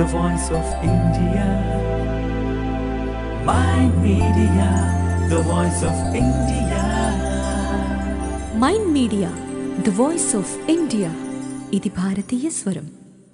the voice of India. My media, the voice of India. MyInd media the voice of India ఇది భారతీయ స్వరం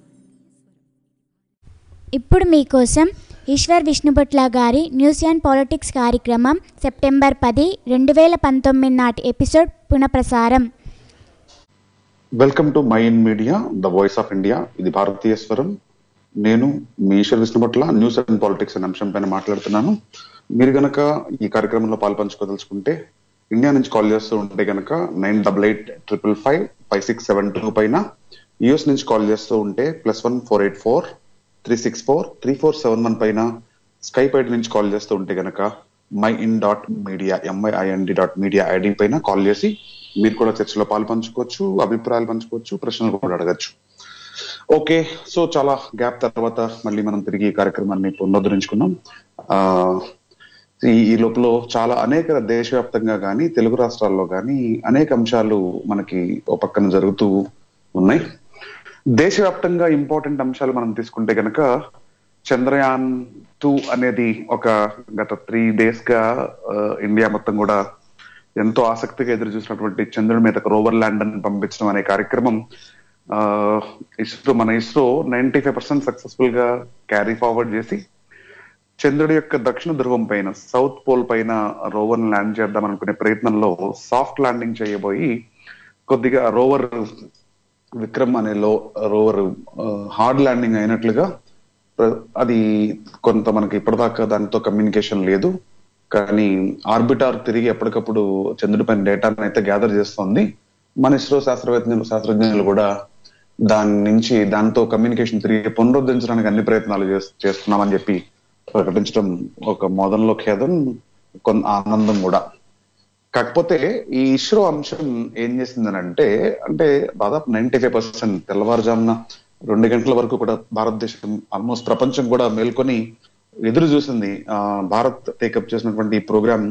ఇప్పుడు మీకోసం ఈశ్వర్ విష్ణుభట్ల గారి న్యూస్ అండ్ పాలిటిక్స్ కార్యక్రమం సెప్టెంబర్ పది రెండు వేల పంతొమ్మిది నాటి ఎపిసోడ్ పునఃప్రసారం welcome to MyInd media the voice of India ఇది భారతీయ స్వరం నేను మీ ఈశ్వర్ విష్ణు పట్ల న్యూస్ అండ్ పాలిటిక్స్ అనే అంశం పైన మాట్లాడుతున్నాను మీరు గనక ఈ కార్యక్రమంలో పాల్పంచుకోదలుచుకుంటే ఇండియా నుంచి కాల్ చేస్తూ ఉంటే గనక nine double eight triple five five six seven two పైన యుఎస్ నుంచి కాల్ చేస్తూ ఉంటే plus one four eight four three six four three four seven one పైన స్కైప్ ఐడి నుంచి కాల్ చేస్తూ ఉంటే గనక MyInd dot media M I I N D dot media ID పైన కాల్ చేసి మీరు కూడా చర్చలో పాలు పంచుకోవచ్చు అభిప్రాయాలు పంచుకోవచ్చు ప్రశ్నలు కూడా అడగచ్చు ఓకే సో చాలా గ్యాప్ తర్వాత మళ్ళీ మనం తిరిగి ఈ కార్యక్రమాన్ని పునరుద్ధరించుకున్నాం ఆ, ఈ ఈ లోపల చాలా అనేక దేశవ్యాప్తంగా కానీ తెలుగు రాష్ట్రాల్లో కానీ అనేక అంశాలు మనకి ఓ పక్కన జరుగుతూ ఉన్నాయి దేశవ్యాప్తంగా ఇంపార్టెంట్ అంశాలు మనం తీసుకుంటే గనక చంద్రయాన్ టూ అనేది ఒక గత త్రీ డేస్ గా ఆ, ఇండియా మొత్తం కూడా ఎంతో ఆసక్తిగా ఎదురు చూసినటువంటి చంద్రుడి మీద రోవర్ ల్యాండ్ అని పంపించడం అనే కార్యక్రమం ఆ, ఇస్రో మన ISRO ninety five percent successful గా క్యారీ ఫార్వర్డ్ చేసి చంద్రుడి యొక్క దక్షిణ ధ్రువం పైన సౌత్ పోల్ పైన రోవర్ ల్యాండ్ చేద్దాం అనుకునే ప్రయత్నంలో సాఫ్ట్ ల్యాండింగ్ చేయబోయి కొద్దిగా రోవర్ విక్రమ్ అనే లో రోవర్ హార్డ్ ల్యాండింగ్ అయినట్లుగా ప్ర- అది కొంత మనకి ఇప్పటిదాకా దానితో కమ్యూనికేషన్ లేదు కానీ ఆర్బిటార్ తిరిగి ఎప్పటికప్పుడు చంద్రుడి పైన డేటాను అయితే గ్యాదర్ చేస్తోంది మన ఇస్రో శాస్త్రవేత్తలు శాస్త్రజ్ఞులు కూడా దాని నుంచి దాంతో కమ్యూనికేషన్ తిరిగి పునరుద్ధరించడానికి అన్ని ప్రయత్నాలు చేస్- చేస్తున్నామని చెప్పి ప్రకటించడం ఒక మొదల్లో ఖేదం కొంత ఆనందం కూడా కాకపోతే ఈ ఇస్రో అంశం ఏం చేసిందని అంటే అంటే దాదాపు నైన్టీ ఫైవ్ పర్సెంట్ తెల్లవారుజామున రెండు గంటల వరకు కూడా భారతదేశం ఆల్మోస్ట్ ప్రపంచం కూడా మేల్కొని ఎదురు చూసింది ఆ, భారత్ టేకప్ చేసినటువంటి ఈ ప్రోగ్రామ్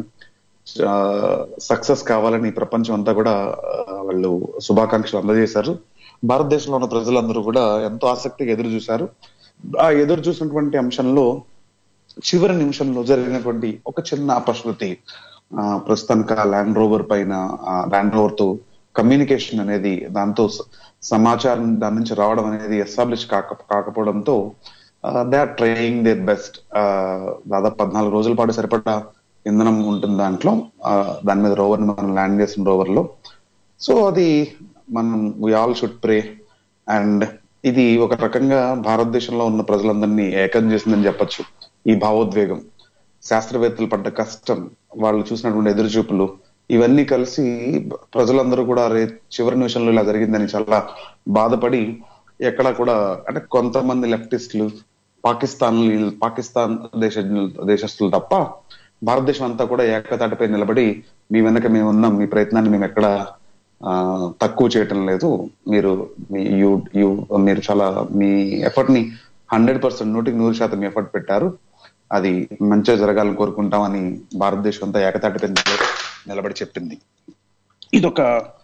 సక్సెస్ కావాలని ప్రపంచం అంతా కూడా ఆ, వాళ్ళు శుభాకాంక్షలు అందజేశారు భారతదేశంలో ఉన్న ప్రజలందరూ కూడా ఎంతో ఆసక్తిగా ఎదురు చూశారు ఆ ఎదురు చూసినటువంటి అంశంలో చివరి నిమిషంలో జరిగినటువంటి ఒక చిన్న అపశృతి ఆ, ప్రస్తుతానికి ఆ ల్యాండ్ రోవర్ పైన ఆ ల్యాండ్ రోవర్ తో కమ్యూనికేషన్ అనేది దాంతో స- సమాచారం దాని నుంచి రావడం అనేది ఎస్టాబ్లిష్ కాక కాకపోవడంతో they are trying their best దాదాపు పద్నాలుగు రోజుల పాటు సరిపడా ఇంధనం ఉంటుంది దాంట్లో ఆ, దాని మీద రోవర్ మనం ల్యాండ్ చేసిన రోవర్ లో సో అది మనం we all should pray and ఇది ఒక రకంగా భారతదేశంలో ఉన్న ప్రజలందరినీ ఏకం చేసిందని చెప్పొచ్చు ఈ భావోద్వేగం శాస్త్రవేత్తలు పడ్డ కష్టం వాళ్ళు చూసినటువంటి ఎదురుచూపులు ఇవన్నీ కలిసి ప్రజలందరూ కూడా రే చివరి నిమిషంలో ఇలా జరిగిందని చాలా బాధపడి ఎక్కడ కూడా అంటే కొంతమంది లెఫ్టిస్టులు పాకిస్తాన్ పాకిస్తాన్ దేశ దేశస్తులు తప్ప భారతదేశం అంతా కూడా ఏకతాటిపై నిలబడి మీ వెనక మేము ఉన్నాం మీ ప్రయత్నాన్ని మేము ఎక్కడ ఆ, తక్కువ చేయటం లేదు మీరు మీ యూ యూ మీరు చాలా మీ ఎఫర్ట్ ని హండ్రెడ్ పర్సెంట్ నూటికి నూరు శాతం ఎఫర్ట్ పెట్టారు అది మంచిగా జరగాలని కోరుకుంటామని భారతదేశం అంతా ఏకతాటిపై నిలబడి- నిలబడి చెప్పింది ఇదొక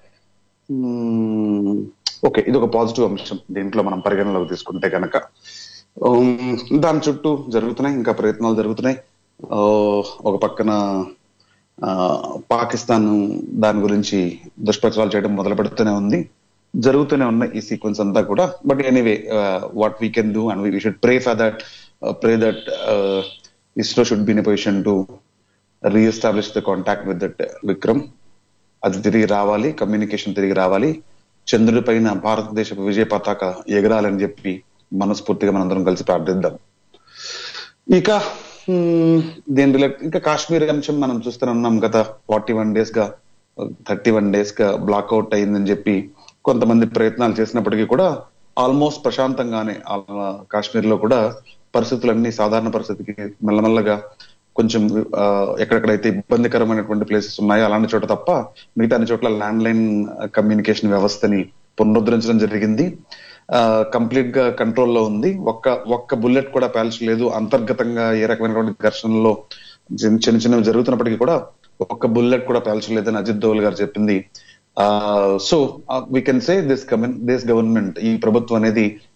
మ్మ్, ఓకే ఇది ఒక పాజిటివ్ అంశం దీంట్లో మనం పరిగణలోకి తీసుకుంటే కనుక ఉమ్, దాని చుట్టూ జరుగుతున్నాయి ఇంకా ప్రయత్నాలు జరుగుతున్నాయి ఆ, ఒక పక్కన ఆ, పాకిస్తాన్ దాని గురించి దుష్ప్రచారాలు చేయడం మొదలు పెడుతూనే ఉంది జరుగుతూనే ఉన్నాయి ఈ సీక్వెన్స్ అంతా కూడా but anyway what we can do and we should pray for that pray that ISRO should be in position to reestablish the contact with that Vikram అది తిరిగి రావాలి కమ్యూనికేషన్ తిరిగి రావాలి చంద్రుడి పైన భారతదేశ విజయ పతాక ఎగరాలని చెప్పి మనస్ఫూర్తిగా మనందరం కలిసి ప్రార్థిద్దాం ఇక మ్మ్, దీని రిలేట్ ఇంకా కాశ్మీర్ అంశం మనం చూస్తూనే ఉన్నాం గత ఫార్టీ వన్ డేస్ గా థర్టీ వన్ డేస్ గా బ్లాక్అవుట్ అయిందని చెప్పి కొంతమంది ప్రయత్నాలు చేసినప్పటికీ కూడా ఆల్మోస్ట్ ప్రశాంతంగానే ఆ కాశ్మీర్ లో కూడా పరిస్థితులన్నీ సాధారణ పరిస్థితికి మెల్లమెల్లగా కొంచెం ఆ, ఎక్కడెక్కడైతే ఇబ్బందికరమైనటువంటి ప్లేసెస్ ఉన్నాయో అలాంటి చోట తప్ప మిగతా అన్ని చోట్ల ల్యాండ్ లైన్ కమ్యూనికేషన్ వ్యవస్థని పునరుద్ధరించడం జరిగింది కంప్లీట్ గా కంట్రోల్లో ఉంది ఒక్క ఒక్క బుల్లెట్ కూడా పేల్చలేదు అంతర్గతంగా ఏ రకమైనటువంటి ఘర్షణలో చిన్న చిన్న చిన్నవి జరుగుతున్నప్పటికీ కూడా ఒక్క బుల్లెట్ కూడా పేల్చలేదని అజిత్ దోవల్ గారు చెప్పింది so we can say this this government ఈ ప్రభుత్వం అనేది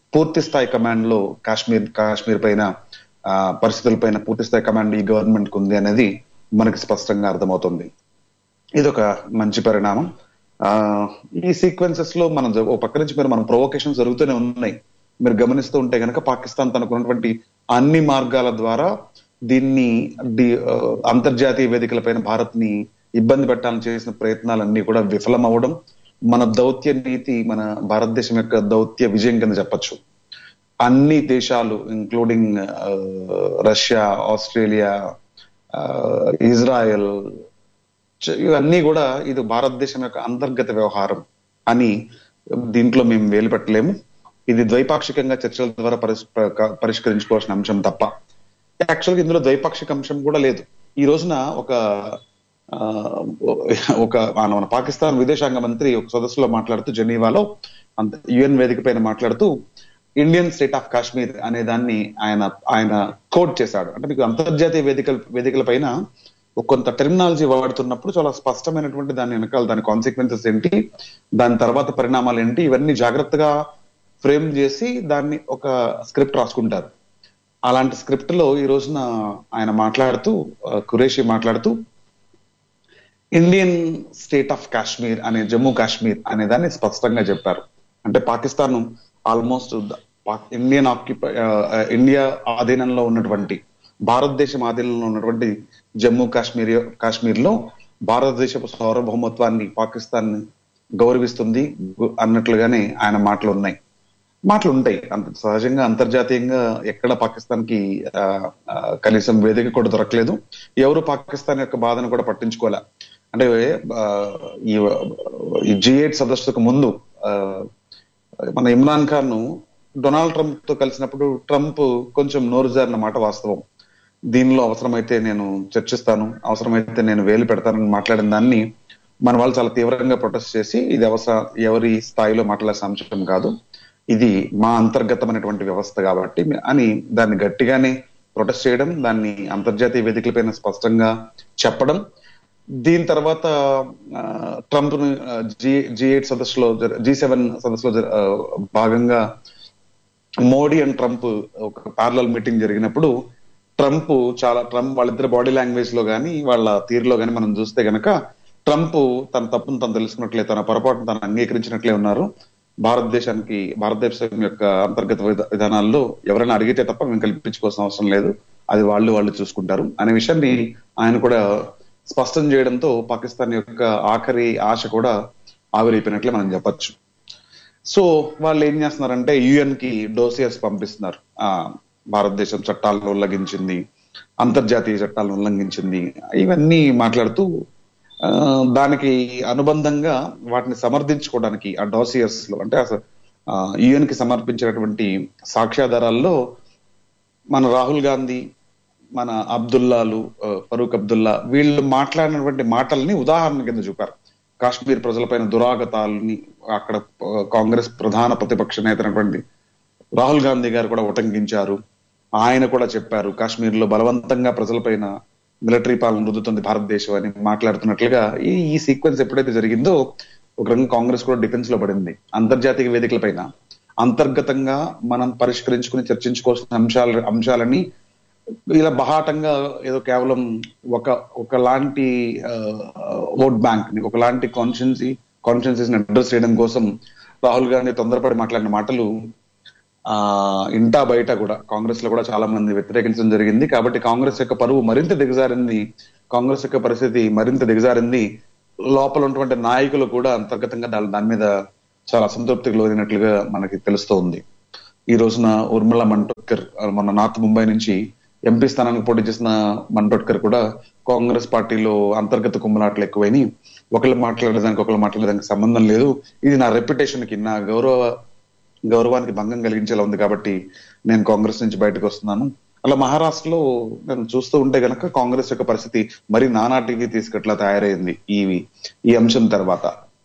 పూర్తి స్థాయి కమాండ్ లో కాశ్మీర్ కాశ్మీర్ పైన ఆ, పరిస్థితులపైన పూర్తి స్థాయి కమాండ్ ఈ గవర్నమెంట్ కు ఉంది అనేది మనకి స్పష్టంగా అర్థమవుతుంది ఇది ఒక మంచి పరిణామం ఆ ఈ సీక్వెన్సెస్ లో మనం జ- ఓ పక్క నుంచి మీరు మనం ప్రొవోకేషన్ జరుగుతూనే ఉన్నాయి మీరు గమనిస్తూ ఉంటే గనక పాకిస్తాన్ తనకున్నటువంటి అన్ని మార్గాల ద్వారా దీన్ని డి- ఆ, అంతర్జాతీయ వేదికలపైన భారత్ ని ఇబ్బంది పెట్టాలని చేసిన ప్రయత్నాలన్నీ కూడా విఫలం అవ్వడం మన దౌత్య నీతి మన భారతదేశం యొక్క దౌత్య విజయం కింద చెప్పొచ్చు అన్ని దేశాలు ఇంక్లూడింగ్ రష్యా ఆస్ట్రేలియా ఆ, ఇజ్రాయెల్ చ- ఇవన్నీ కూడా ఇది భారతదేశం యొక్క అంతర్గత వ్యవహారం అని దీంట్లో మేము వేలు పెట్టలేము ఇది ద్వైపాక్షికంగా చర్చల ద్వారా పరిస్- ప- పరిష్కరించుకోవాల్సిన అంశం తప్ప యాక్చువల్గా ఇందులో ద్వైపాక్షిక అంశం కూడా లేదు ఈ రోజున ఒక ఆ, ఒక మన మన పాకిస్తాన్ విదేశాంగ మంత్రి ఒక సదస్సులో మాట్లాడుతూ జెనీవాలో అంత యుఎన్ వేదిక పైన మాట్లాడుతూ ఇండియన్ స్టేట్ ఆఫ్ కాశ్మీర్ అనే దాన్ని ఆయన ఆయన కోట్ చేశాడు అంటే మీకు అంతర్జాతీయ వేదికల వేదికల పైన ఒక కొంత టెర్మినాలజీ వాడుతున్నప్పుడు చాలా స్పష్టమైనటువంటి దాని వెనకాల దాని కాన్సిక్వెన్సెస్ ఏంటి దాని తర్వాత పరిణామాలు ఏంటి ఇవన్నీ జాగ్రత్తగా ఫ్రేమ్ చేసి దాన్ని ఒక స్క్రిప్ట్ రాసుకుంటారు అలాంటి స్క్రిప్ట్ లో ఈ రోజున ఆయన మాట్లాడుతూ ఆ, ఖురేషి మాట్లాడుతూ ఇండియన్ స్టేట్ ఆఫ్ కాశ్మీర్ అనే జమ్మూ కాశ్మీర్ అనే దాన్ని స్పష్టంగా చెప్పారు అంటే Pakistan almost Indian occupy India ఆధీనంలో ఉన్నటువంటి భారతదేశం ఆధీనంలో ఉన్నటువంటి జమ్మూ కాశ్మీర్ కాశ్మీర్ లో భారతదేశపు సార్వభౌమత్వాన్ని పాకిస్తాన్ గౌరవిస్తుంది గు- అన్నట్లుగానే ఆయన మాటలు ఉన్నాయి మాటలు ఉంటాయి అంత సహజంగా అంతర్జాతీయంగా ఎక్కడ పాకిస్తాన్ కి ఆ, ఆ, కనీసం వేదిక కూడా దొరకలేదు ఎవరు పాకిస్తాన్ యొక్క బాధను కూడా పట్టించుకోలే అంటే ఆ, ఈ ఈ జీ ఎయిట్ సదస్సుకు ముందు ఆ, మన ఇమ్రాన్ ఖాన్ డొనాల్డ్ ట్రంప్ తో కలిసినప్పుడు ట్రంప్ కొంచెం నోరు జారిన మాట వాస్తవం దీనిలో అవసరమైతే నేను చర్చిస్తాను అవసరమైతే నేను వేలు పెడతానని మాట్లాడిన దాన్ని మన వాళ్ళు చాలా తీవ్రంగా ప్రొటెస్ట్ చేసి ఇది అవసరం ఎవరి స్థాయిలో మాట్లాడే అంశం కాదు ఇది మా అంతర్గతమైనటువంటి వ్యవస్థ కాబట్టి అని దాన్ని గట్టిగానే ప్రొటెస్ట్ చేయడం దాన్ని అంతర్జాతీయ వేదికలపైన స్పష్టంగా చెప్పడం దీని తర్వాత ఆ, ట్రంప్ జీ జీ ఎయిట్ సదస్సులో జీ సెవెన్ సదస్సులో జర- ఆ, భాగంగా మోడీ అండ్ ట్రంప్ ఒక పార్లల్ మీటింగ్ జరిగినప్పుడు ట్రంప్ చాలా ట్రంప్ వాళ్ళిద్దరి బాడీ లాంగ్వేజ్ లో గానీ వాళ్ళ తీరులో గానీ మనం చూస్తే గనక ట్రంప్ తన తప్పును తను తెలుసుకున్నట్లే తన పొరపాటును తను అంగీకరించినట్లే ఉన్నారు భారతదేశానికి భారతదేశం యొక్క అంతర్గత విధ- విధానాల్లో ఎవరైనా అడిగితే తప్ప మేము కల్పించుకోవాల్సిన అవసరం లేదు అది వాళ్ళు వాళ్ళు చూసుకుంటారు అనే విషయాన్ని ఆయన కూడా స్పష్టం చేయడంతో పాకిస్తాన్ యొక్క ఆఖరి ఆశ కూడా ఆవిరైపోయినట్లే మనం చెప్పొచ్చు సో వాళ్ళు ఏం చేస్తున్నారంటే యుఎన్ కి డోసియర్స్ పంపిస్తున్నారు ఆ భారతదేశం చట్టాలను ఉల్లంఘించింది అంతర్జాతీయ చట్టాలను ఉల్లంఘించింది ఇవన్నీ మాట్లాడుతూ ఆ, దానికి అనుబంధంగా వాటిని సమర్థించుకోవడానికి ఆ డోసియర్స్ లో అంటే అసలు యుఎన్ కి సమర్పించినటువంటి సాక్ష్యాధారాల్లో మన రాహుల్ గాంధీ మన అబ్దుల్లాలు ఆ, ఫరూక్ అబ్దుల్లా వీళ్ళు మాట్లాడినటువంటి మాటల్ని ఉదాహరణ కింద చూపారు కాశ్మీర్ ప్రజలపైన దురాగతాలని అక్కడ ఆ, కాంగ్రెస్ ప్రధాన ప్రతిపక్ష నేతనటువంటి రాహుల్ గాంధీ గారు కూడా ఉటంకించారు ఆయన కూడా చెప్పారు కాశ్మీర్ లో బలవంతంగా ప్రజలపైన మిలిటరీ పాలన రుద్దుతుంది భారతదేశం అని మాట్లాడుతున్నట్లుగా ఈ ఈ సీక్వెన్స్ ఎప్పుడైతే జరిగిందో ఒక రకంగా కాంగ్రెస్ కూడా డిఫెన్స్ లో పడింది అంతర్జాతీయ వేదికలపైన అంతర్గతంగా మనం పరిష్కరించుకుని చర్చించుకోవాల్సిన అంశాల అంశాలని ఇలా బహాటంగా ఏదో కేవలం ఒక ఒకలాంటి ఓట్ బ్యాంక్ ని ఒకలాంటి కాన్షియన్సీ కాన్షియన్సీస్ ని అడ్రస్ చేయడం కోసం రాహుల్ గాంధీ తొందరపడి మాట్లాడిన మాటలు ఆ ఇంటా బయట కూడా కాంగ్రెస్ లో కూడా చాలా మంది వ్యతిరేకించడం జరిగింది కాబట్టి కాంగ్రెస్ యొక్క పరువు మరింత దిగజారింది కాంగ్రెస్ యొక్క పరిస్థితి మరింత దిగజారింది లోపల ఉన్నటువంటి నాయకులు కూడా అంతర్గతంగా దాని దాని మీద చాలా అసంతృప్తికి లోనైనట్లుగా మనకి తెలుస్తూ ఉంది ఈ రోజున ఉర్మిళ మంటోట్కర్ మన నార్త్ ముంబై నుంచి ఎంపీ స్థానానికి పోటీ చేసిన మంటోట్కర్ కూడా కాంగ్రెస్ పార్టీలో అంతర్గత కుమ్మలాటలు ఎక్కువైనాయి ఒకళ్ళు మాట్లాడేదానికి ఒకళ్ళు మాట్లాడేదానికి సంబంధం లేదు ఇది నా రెప్యుటేషన్ కి నా గౌరవ గౌరవానికి భంగం కలిగించేలా ఉంది కాబట్టి నేను కాంగ్రెస్ నుంచి బయటకు వస్తున్నాను అలా మహారాష్ట్రలో నేను చూస్తూ ఉంటే గనక కాంగ్రెస్ యొక్క పరిస్థితి మరి నానాటికి తీసుకట్లా తయారైంది ఈ ఈ అంశం తర్వాత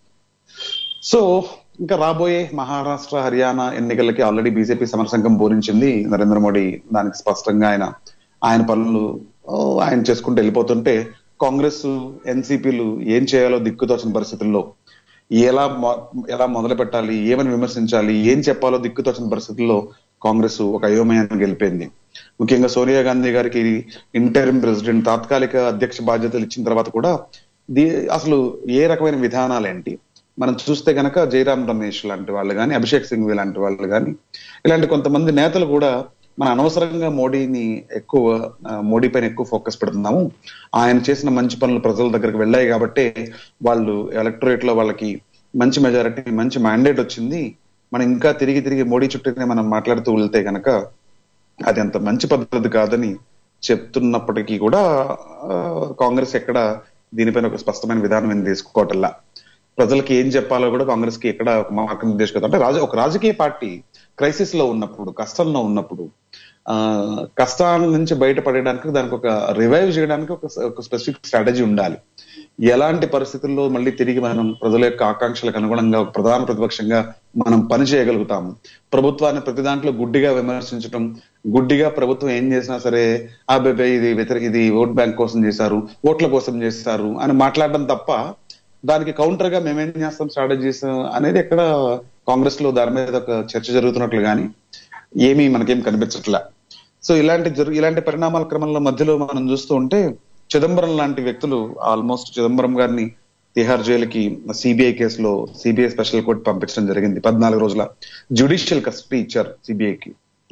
సో ఇంకా రాబోయే మహారాష్ట్ర హర్యానా ఎన్నికలకి ఆల్రెడీ బీజేపీ సమరసంఘం పూరించింది నరేంద్ర మోడీ దానికి స్పష్టంగా ఆయన ఆయన పనులు ఓ, ఆయన చేసుకుంటూ వెళ్ళిపోతుంటే కాంగ్రెస్ ఎన్సీపీలు ఏం చేయాలో దిక్కుతోచిన పరిస్థితుల్లో ఎలా మొ- ఎలా మొదలు పెట్టాలి ఏమని విమర్శించాలి ఏం చెప్పాలో దిక్కుతోచిన పరిస్థితుల్లో కాంగ్రెస్ ఒక అయోమయాన్ని గెలిపింది ముఖ్యంగా సోనియా గాంధీ గారికి ఇంటరిమ్ ప్రెసిడెంట్ తాత్కాలిక అధ్యక్ష బాధ్యతలు ఇచ్చిన తర్వాత కూడా దీ అసలు ఏ రకమైన విధానాలు ఏంటి మనం చూస్తే గనక జయరాం రమేష్ లాంటి వాళ్ళు కానీ అభిషేక్ సింఘ్వి లాంటి వాళ్ళు కానీ ఇలాంటి కొంతమంది నేతలు కూడా మన అనవసరంగా మోడీని ఎక్కువ ఆ, మోడీ పైన ఎక్కువ ఫోకస్ పెడుతున్నాము ఆయన చేసిన మంచి పనులు ప్రజల దగ్గరికి వెళ్ళాయి కాబట్టి వాళ్ళు ఎలక్టరేట్ లో వాళ్ళకి మంచి మెజారిటీ మంచి మ్యాండేట్ వచ్చింది మనం ఇంకా తిరిగి తిరిగి మోడీ చుట్టూనే మనం మాట్లాడుతూ వెళ్తే గనక అది అంత మంచి పద్ధతి కాదని చెప్తున్నప్పటికీ కూడా ఆ, కాంగ్రెస్ ఎక్కడ దీనిపైన ఒక స్పష్టమైన విధానం ఏం తీసుకోవటల్లా ప్రజలకి ఏం చెప్పాలో కూడా కాంగ్రెస్ కి ఎక్కడ ఒక మార్గనిర్దేశకత అంటే రాజ ఒక రాజకీయ పార్టీ క్రైసిస్ లో ఉన్నప్పుడు కష్టంలో ఉన్నప్పుడు ఆ కష్టాల నుంచి బయటపడడానికి దానికి ఒక రివైవ్ చేయడానికి ఒక ఒక స్పెసిఫిక్ స్ట్రాటజీ ఉండాలి ఎలాంటి పరిస్థితుల్లో మళ్ళీ తిరిగి మనం ప్రజల యొక్క ఆకాంక్షలకు అనుగుణంగా ఒక ప్రధాన ప్రతిపక్షంగా మనం పని చేయగలుగుతాము ప్రభుత్వాన్ని ప్రతి దాంట్లో గుడ్డిగా విమర్శించడం గుడ్డిగా ప్రభుత్వం ఏం చేసినా సరే అబ్బాయి ఇది వ్యతిరేక ఇది ఓట్ బ్యాంక్ కోసం చేశారు ఓట్ల కోసం చేస్తారు అని మాట్లాడడం తప్ప దానికి కౌంటర్ గా మేమేం చేస్తాం స్ట్రాటజీస్ అనేది ఎక్కడ కాంగ్రెస్ లో దాని మీద ఒక చర్చ జరుగుతున్నట్లు కానీ ఏమీ మనకేం కనిపించట్లే సో ఇలాంటి జరు ఇలాంటి పరిణామాల క్రమంలో మధ్యలో మనం చూస్తూ ఉంటే చిదంబరం లాంటి వ్యక్తులు ఆల్మోస్ట్ చిదంబరం గారిని తిహార్ జైలుకి సిబిఐ కేసులో సిబిఐ స్పెషల్ కోర్టు పంపించడం జరిగింది పద్నాలుగు రోజుల జ్యుడిషియల్ కస్టడీ ఇచ్చారు సిబిఐకి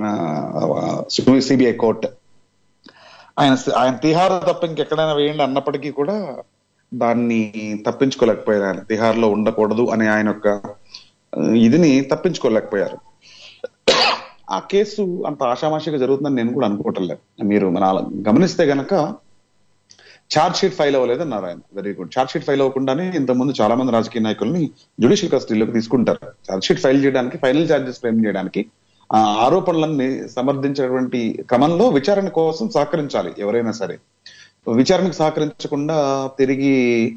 సిబిఐ కోర్టు ఆయన ఆయన తిహార్ తప్ప ఇంకెక్కడైనా వేయండి అన్నప్పటికీ కూడా దాన్ని తప్పించుకోలేకపోయారు ఆయన తిహార్ లో ఉండకూడదు అనే ఆయన యొక్క ఆ, ఇదిని తప్పించుకోలేకపోయారు ఆ కేసు అంత ఆషామాషిగా జరుగుతుందని నేను కూడా అనుకోవటం లేదు మీరు మన గమనిస్తే గనక ఛార్జ్ షీట్ ఫైల్ అవ్వలేదు అన్నారు ఆయన very good charge sheet file అవ్వకుండానే ఇంతకుముందు చాలా మంది రాజకీయ నాయకుల్ని జ్యుడిషియల్ కస్టడీలోకి తీసుకుంటారు ఛార్జ్ షీట్ ఫైల్ చేయడానికి ఫైనల్ ఛార్జెస్ ఫ్రేమ్ చేయడానికి ఆ ఆరోపణలన్నీ సమర్థించేటువంటి క్రమంలో విచారణ కోసం సహకరించాలి ఎవరైనా సరే విచారణకు సహకరించకుండా తిరిగి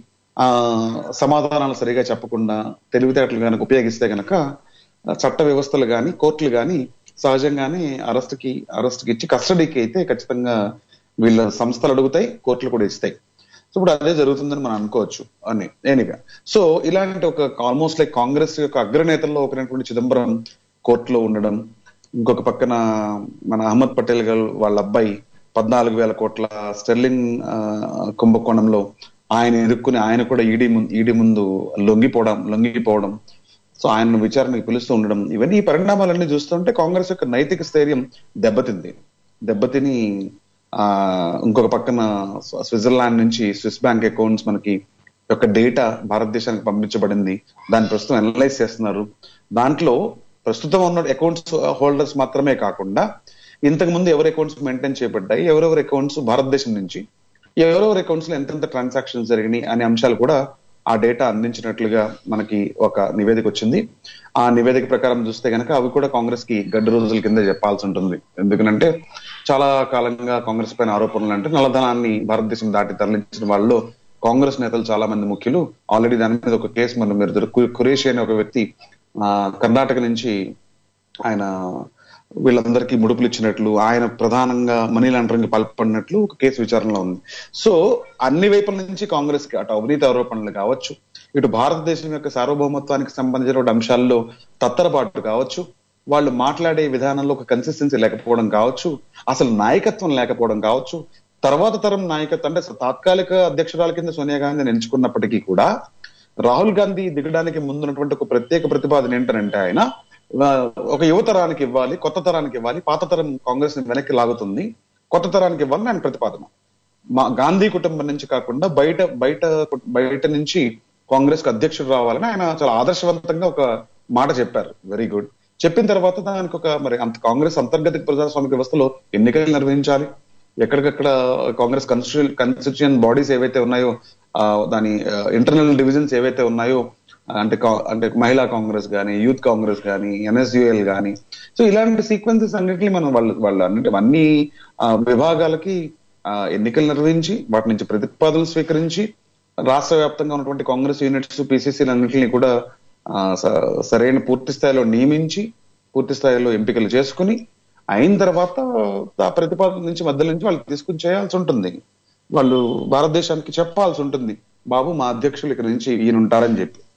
ఆ సమాధానాలు సరిగా చెప్పకుండా తెలివితేటలు కనుక ఉపయోగిస్తే గనక చట్ట వ్యవస్థలు గాని కోర్టులు గాని సహజంగానే అరెస్ట్ కి అరెస్ట్ కి ఇచ్చి కస్టడీకి అయితే ఖచ్చితంగా వీళ్ళ సంస్థలు అడుగుతాయి కోర్టులు కూడా ఇస్తాయి సో ఇప్పుడు అదే జరుగుతుందని మనం అనుకోవచ్చు అని ఎనీగా సో ఇలాంటి ఒక ఆల్మోస్ట్ లైక్ కాంగ్రెస్ యొక్క అగ్రనేతల్లో ఒకరైనటువంటి చిదంబరం కోర్టులో ఉండడం ఇంకొక పక్కన మన అహ్మద్ పటేల్ గారు వాళ్ళ అబ్బాయి పద్నాలుగు వేల కోట్ల స్టెర్లింగ్ ఆ, కుంభకోణంలో ఆయన ఎదుర్కొని ఆయన కూడా ఈడీ ముందు ఈడీ ముందు లొంగిపోవడం లొంగిపోవడం సో ఆయన విచారణకు పిలుస్తూ ఉండడం ఇవన్నీ ఈ పరిణామాలన్నీ చూస్తుంటే కాంగ్రెస్ యొక్క నైతిక స్థైర్యం దెబ్బతింది దెబ్బతిని ఆ ఇంకొక పక్కన స్వ- స్విట్జర్లాండ్ నుంచి స్విస్ బ్యాంక్ అకౌంట్స్ మనకి యొక్క డేటా భారతదేశానికి పంపించబడింది దాన్ని ప్రస్తుతం అనలైజ్ చేస్తున్నారు దాంట్లో ప్రస్తుతం ఉన్న అకౌంట్స్ హోల్డర్స్ మాత్రమే కాకుండా ఇంతకు ముందు ఎవరి అకౌంట్స్ మెయింటైన్ చేయబడ్డాయి ఎవరెవరి అకౌంట్స్ భారతదేశం నుంచి ఎవరెవరి అకౌంట్స్ లో ఎంతెంత ట్రాన్సాక్షన్స్ జరిగినాయి అనే అంశాలు కూడా ఆ డేటా అందించినట్లుగా మనకి ఒక నివేదిక వచ్చింది ఆ నివేదిక ప్రకారం చూస్తే కనుక అవి కూడా కాంగ్రెస్ కి గడ్డు రోజుల కింద చెప్పాల్సి ఉంటుంది ఎందుకంటే చాలా కాలంగా కాంగ్రెస్ పైన ఆరోపణలు అంటే నల్లధనాన్ని భారతదేశం దాటి తరలించిన వాళ్ళలో కాంగ్రెస్ నేతలు చాలా మంది ముఖ్యులు ఆల్రెడీ దాని మీద ఒక కేసు మనం మీరు కు- ఖురేషి అనే ఒక వ్యక్తి ఆ కర్ణాటక నుంచి ఆయన వీళ్ళందరికీ ముడుపులు ఇచ్చినట్లు ఆయన ప్రధానంగా మనీ లాండరింగ్ పాల్పడినట్లు ఒక కేసు విచారణలో ఉంది సో అన్ని వైపుల నుంచి కాంగ్రెస్ కి అటు అవినీతి ఆరోపణలు కావచ్చు ఇటు భారతదేశం యొక్క సార్వభౌమత్వానికి సంబంధించిన అంశాల్లో తత్తరపాటు కావచ్చు వాళ్ళు మాట్లాడే విధానంలో ఒక కన్సిస్టెన్సీ లేకపోవడం కావచ్చు అసలు నాయకత్వం లేకపోవడం కావచ్చు తర్వాత తరం నాయకత్వం అంటే తాత్కాలిక అధ్యక్షురాల కింద సోనియా గాంధీని ఎంచుకున్నప్పటికీ కూడా రాహుల్ గాంధీ దిగడానికి ముందున్నటువంటి ఒక ప్రత్యేక ప్రతిపాదన ఏంటంటే ఆయన ఆ, ఒక యువతరానికి ఇవ్వాలి కొత్త తరానికి ఇవ్వాలి పాత తరం కాంగ్రెస్ ని వెనక్కి లాగుతుంది కొత్త తరానికి ఇవ్వాలని ఆయన ప్రతిపాదన మా గాంధీ కుటుంబం నుంచి కాకుండా బయట బయట బయట నుంచి కాంగ్రెస్ కు అధ్యక్షుడు రావాలని ఆయన చాలా ఆదర్శవంతంగా ఒక మాట చెప్పారు వెరీ గుడ్ చెప్పిన తర్వాత దానికి ఒక మరి అంత కాంగ్రెస్ అంతర్గత ప్రజాస్వామిక వ్యవస్థలో ఎన్నికలు నిర్వహించాలి ఎక్కడికక్కడ కాంగ్రెస్ కన్స్టిట్యూ కన్స్టిట్యూషన్ బాడీస్ ఏవైతే ఉన్నాయో ఆ, దాని ఇంటర్నల్ డివిజన్స్ ఏవైతే ఉన్నాయో ఆ, అంటే కా- అంటే మహిళా కాంగ్రెస్ కానీ యూత్ కాంగ్రెస్ కానీ ఎన్ఎస్యుఎల్ కానీ సో ఇలాంటి సీక్వెన్సెస్ అన్నిటిని మనం వాళ్ళు వాళ్ళు అన్నిటి అన్ని ఆ, విభాగాలకి ఆ, ఎన్నికలు నిర్వహించి వాటి నుంచి ప్రతిపాదనలు స్వీకరించి రాష్ట్ర వ్యాప్తంగా ఉన్నటువంటి కాంగ్రెస్ యూనిట్స్ పిసిసిలు అన్నింటినీ కూడా ఆ, స- సరైన పూర్తి స్థాయిలో నియమించి పూర్తి స్థాయిలో ఎంపికలు చేసుకుని అయిన తర్వాత ఆ ప్రతిపాదన నుంచి మధ్య నుంచి వాళ్ళు తీసుకుని చేయాల్సి ఉంటుంది వాళ్ళు భారతదేశానికి చెప్పాల్సి ఉంటుంది బాబు మా అధ్యక్షులు ఇక్కడ నుంచి ఈయన ఉంటారని చెప్పి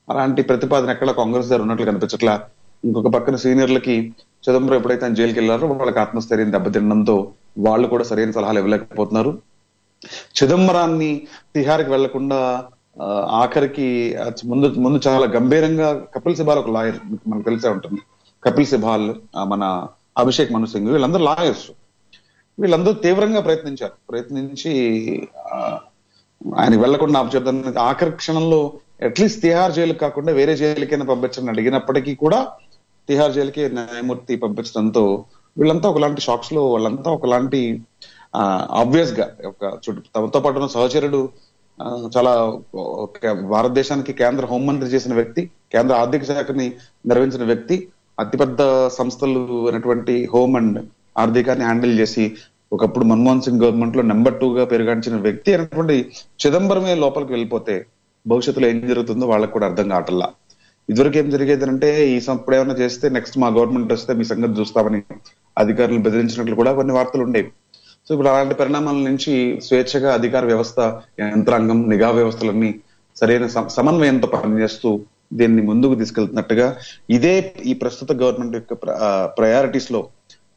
అలాంటి ప్రతిపాదన ఎక్కడ కాంగ్రెస్ దగ్గర ఉన్నట్లు కనిపించట్లా ఇంకొక పక్కన సీనియర్లకి చిదంబరం ఎప్పుడైతే ఆయన జైలుకి వెళ్ళారో వాళ్ళకి ఆత్మస్థైర్యం దెబ్బతినడంతో వాళ్ళు కూడా సరైన సలహాలు ఇవ్వలేకపోతున్నారు చిదంబరాన్ని తిహార్కి వెళ్లకుండా ఆ, ఆఖరికి ఆ ముందు ముందు చాలా గంభీరంగా కపిల్ సిబాల్ ఒక లాయర్ మనకు తెలిసే ఉంటుంది కపిల్ సిబాల్ ఆ, మన అభిషేక్ మను సింగ్ వీళ్ళందరూ లాయర్స్ వీళ్ళందరూ తీవ్రంగా ప్రయత్నించారు ప్రయత్నించి ఆ, ఆయన వెళ్లకుండా ఆపుచేద్దాం ఆఖరి క్షణంలో అట్లీస్ట్ తిహార్ జైలు కాకుండా వేరే జైలుకైనా పంపించని అడిగినప్పటికీ కూడా తిహార్ జైలుకి న్యాయమూర్తి పంపించడంతో వీళ్ళంతా ఒకలాంటి షాక్స్ లో వాళ్ళంతా ఒకలాంటి ఆబ్వియస్ గా ఒక చుట్టూ తమతో పాటు ఉన్న సహచరుడు ఆ, చాలా ఒక భారతదేశానికి కేంద్ర హోంమంత్రి చేసిన వ్యక్తి కేంద్ర ఆర్థిక శాఖని నిర్వహించిన వ్యక్తి అతిపెద్ద సంస్థలు అయినటువంటి హోమ్ అండ్ ఆర్థికాన్ని హ్యాండిల్ చేసి ఒకప్పుడు మన్మోహన్ సింగ్ గవర్నమెంట్ లో నెంబర్ టూ గా పెరుగాంచిన వ్యక్తి అయినటువంటి చిదంబరమే లోపలికి వెళ్ళిపోతే భవిష్యత్తులో ఏం జరుగుతుందో వాళ్ళకి కూడా అర్థం కావట్లా ఇదివరకు ఏం జరిగేది అంటే ఈ సం- ఇప్పుడు ఏమైనా చేస్తే నెక్స్ట్ మా గవర్నమెంట్ వస్తే మీ సంగతి చూస్తామని అధికారులు బెదిరించినట్లు కూడా కొన్ని వార్తలు ఉండేవి సో ఇప్పుడు అలాంటి పరిణామాల నుంచి స్వేచ్ఛగా అధికార వ్యవస్థ యంత్రాంగం నిఘా వ్యవస్థలన్నీ సరైన సమ- సమన్వయంతో పనిచేస్తూ దీన్ని ముందుకు తీసుకెళ్తున్నట్టుగా ఇదే ఈ ప్రస్తుత గవర్నమెంట్ యొక్క ప్రయారిటీస్ లో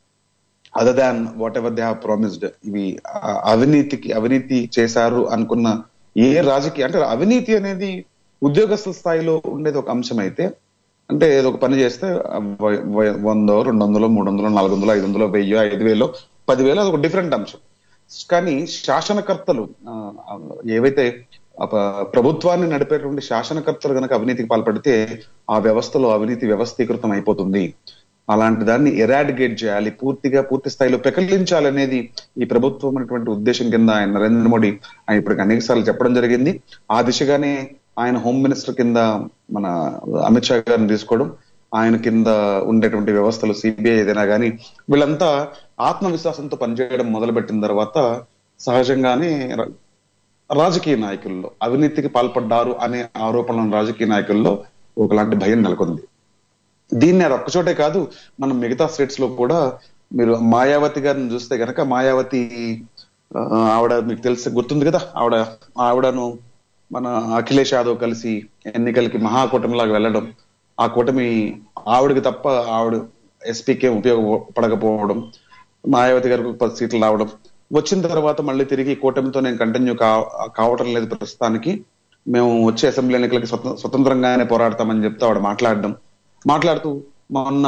other than whatever they have promised ఇవి ఆ, అవినీతికి అవినీతి చేశారు అనుకున్న ఏ రాజకీయ అంటే అవినీతి అనేది ఉద్యోగస్తుల స్థాయిలో ఉండేది ఒక అంశం అయితే అంటే ఏదో ఒక పని చేస్తే ఆ, వ- వ- వందో రెండు వందలు మూడు వందలు నాలుగు వందలు ఐదు వందలు వెయ్యి ఐదు వేలు పదివేలు అది ఒక డిఫరెంట్ అంశం కానీ శాసనకర్తలు ఆ, ఆ, ఏవైతే ఆ ప- ప్రభుత్వాన్ని నడిపేటువంటి శాసనకర్తలు గనక అవినీతికి పాల్పడితే ఆ వ్యవస్థలో అవినీతి వ్యవస్థీకృతం అయిపోతుంది అలాంటి దాన్ని ఎరాడిగేట్ చేయాలి పూర్తిగా పూర్తి స్థాయిలో పెకలించాలనేది ఈ ప్రభుత్వం అనేటువంటి ఉద్దేశం కింద ఆయన నరేంద్ర మోడీ ఆయన ఇప్పటికి అనేక సార్లు చెప్పడం జరిగింది ఆ దిశగానే ఆయన హోమ్ మినిస్టర్ కింద మన అమిత్ షా గారిని తీసుకోవడం ఆయన కింద ఉండేటువంటి వ్యవస్థలు సిబిఐ ఏదైనా కానీ వీళ్ళంతా ఆత్మవిశ్వాసంతో పనిచేయడం మొదలుపెట్టిన తర్వాత సహజంగానే ర- రాజకీయ నాయకుల్లో అవినీతికి పాల్పడ్డారు అనే ఆరోపణలను రాజకీయ నాయకుల్లో ఒకలాంటి భయం నెలకొంది దీన్ని అది ఒక్కచోటే కాదు మనం మిగతా స్టేట్స్ లో కూడా మీరు మాయావతి గారిని చూస్తే గనక మాయావతి ఆ, ఆవిడ మీకు తెలిసి గుర్తుంది కదా ఆవిడ ఆవిడను మన అఖిలేష్ యాదవ్ కలిసి ఎన్నికలకి మహాకూటమిలాగా వెళ్ళడం ఆ కూటమి ఆవిడకి తప్ప ఆవిడ ఎస్పీకే ఉపయోగపడకపోవడం మాయావతి గారికి పది సీట్లు రావడం వచ్చిన తర్వాత మళ్ళీ తిరిగి కూటమితో నేను కంటిన్యూ కావటం లేదు ప్రస్తుతానికి మేము వచ్చే అసెంబ్లీ ఎన్నికలకి స్వతం- స్వతంత్రంగానే పోరాడతామని చెప్తే ఆవిడ మాట్లాడడం మాట్లాడుతూ మొన్న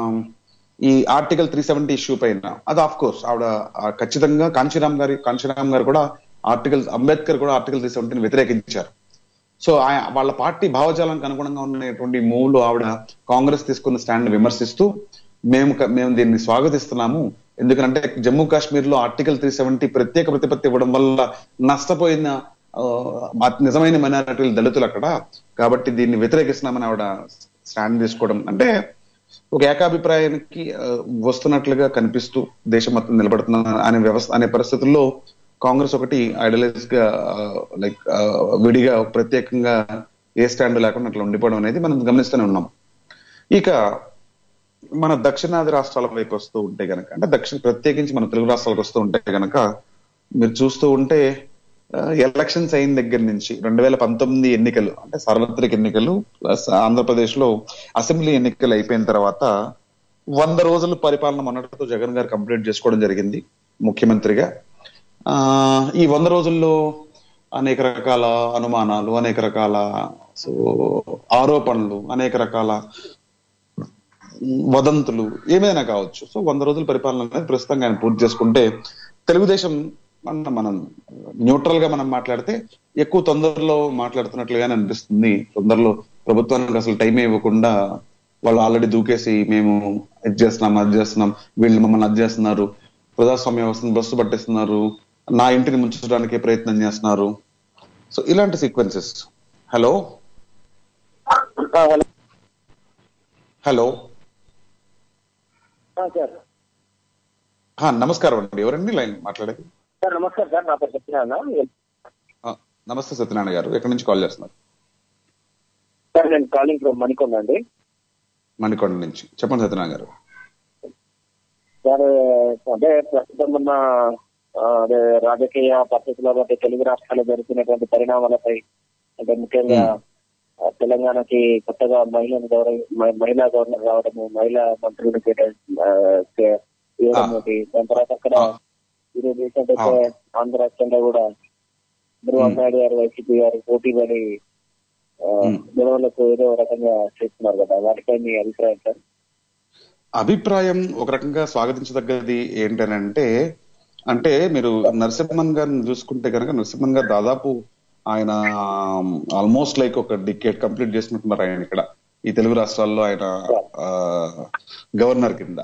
ఈ ఆర్టికల్ త్రీ సెవెంటీ ఇష్యూ పైన అది ఆఫ్ కోర్స్ ఆవిడ ఆ, ఖచ్చితంగా కాంచీరామ్ గారి కాంచీరామ్ గారు కూడా ఆర్టికల్ అంబేద్కర్ కూడా ఆర్టికల్ త్రీ సెవెంటీని వ్యతిరేకించారు సో ఆయ- వాళ్ళ పార్టీ భావజాలానికి అనుగుణంగా ఉన్నటువంటి మూవ్లు ఆవిడ కాంగ్రెస్ తీసుకున్న స్టాండ్ విమర్శిస్తూ మేము క- మేము దీన్ని స్వాగతిస్తున్నాము ఎందుకంటే జమ్మూ కాశ్మీర్ లో ఆర్టికల్ త్రీ సెవెంటీ ప్రత్యేక ప్రతిపత్తి ఇవ్వడం వల్ల నష్టపోయిన ఆ, మా- నిజమైన మైనారిటీలు దళితులు అక్కడ కాబట్టి దీన్ని వ్యతిరేకిస్తున్నామని ఆవిడ స్టాండ్ తీసుకోవడం అంటే ఒక ఏకాభిప్రాయానికి ఆ, వస్తున్నట్లుగా కనిపిస్తూ దేశం మొత్తం నిలబడుతున్న అనే వ్యవస్థ అనే పరిస్థితుల్లో కాంగ్రెస్ ఒకటి ఐడలైజ్ గా లైక్ విడిగా ప్రత్యేకంగా ఏ స్టాండ్ లేకుండా అట్లా ఉండిపోవడం అనేది మనం గమనిస్తూనే ఉన్నాం ఇక మన దక్షిణాది రాష్ట్రాల వైపు వస్తూ ఉంటే గనక అంటే దక్షిణ ప్రత్యేకించి మన తెలుగు రాష్ట్రాలకు వస్తూ ఉంటే గనక మీరు చూస్తూ ఉంటే ఎలక్షన్స్ అయిన దగ్గర నుంచి రెండు వేల పంతొమ్మిది ఎన్నికలు అంటే సార్వత్రిక ఎన్నికలు ప్లస్ ఆంధ్రప్రదేశ్ లో అసెంబ్లీ ఎన్నికలు అయిపోయిన తర్వాత వంద రోజుల పరిపాలన మొన్నటితో జగన్ గారు కంప్లీట్ చేసుకోవడం జరిగింది ముఖ్యమంత్రిగా ఆ ఈ వంద రోజుల్లో అనేక రకాల అనుమానాలు అనేక రకాల సో ఆరోపణలు అనేక రకాల వదంతులు ఏమైనా కావచ్చు సో వంద రోజుల పరిపాలన అనేది ప్రస్తుతంగా ఆయన పూర్తి చేసుకుంటే తెలుగుదేశం మన మనం న్యూట్రల్ గా మనం మాట్లాడితే ఎక్కువ తొందరలో మాట్లాడుతున్నట్లుగానే అనిపిస్తుంది తొందరలో ప్రభుత్వానికి అసలు టైం ఇవ్వకుండా వాళ్ళు ఆల్రెడీ దూకేసి మేము ఇది చేస్తున్నాం అది చేస్తున్నాం వీళ్ళు మమ్మల్ని అది చేస్తున్నారు ప్రజాస్వామ్య వ్యవస్థను బస్సు పట్టిస్తున్నారు నా ఇంటిని ముంచడానికే ప్రయత్నం చేస్తున్నారు సో ఇలాంటి sequences hello hello hello sir ఆ, నమస్కారం అండి ఎవరండి లైన్ మాట్లాడేది సార్ నమస్కారం సార్ నా పేరు సత్యనారాయణ ఆ, నమస్తే సత్యనారాయణ గారు ఎక్కడి నుంచి కాల్ చేస్తున్నారు సార్ నేను కాలింగ్ ఫ్రమ్ మణికొండ అండి మణికొండ నుంచి చెప్పండి సత్యనారాయణ గారు సార్ అంటే ప్రస్తుతం ఉన్న ఆ, అదే రాజకీయ పరిస్థితుల బట్టి తెలుగు రాష్ట్రాల్లో జరుగుతున్నటువంటి పరిణామాలపై అంటే ముఖ్యంగా ఆ, తెలంగాణకి కొత్తగా మహిళను గౌరవ మ- మహిళా గవర్నర్ రావడము మహిళా మంత్రులను కేటాయించ- ఆ, కే- ఇవ్వడం ఆ. ఒకటి దాని తర్వాత అక్కడ ఆ. ఈరోజు ఏంటంటే ఆ. ఆంధ్ర రాష్ట్రంలో కూడా చంద్రబాబు నాయుడు గారు వైసీపీ గారు పోటీ పడి ఆ, ఉమ్. గొడవలకు ఏదో రకంగా చేస్తున్నారు కదా వాటిపై మీ అభిప్రాయం సార్ అభిప్రాయం ఒక రకంగా స్వాగతించదగ్గది ఏంటనంటే అంటే మీరు నరసింహన్ గారిని చూసుకుంటే కనుక నరసింహన్ గారు దాదాపు ఆయన ఆల్మోస్ట్ లైక్ ఒక డికేట్ కంప్లీట్ చేసినట్టున్నారు ఆయన ఇక్కడ ఈ తెలుగు రాష్ట్రాల్లో ఆయన గవర్నర్ కింద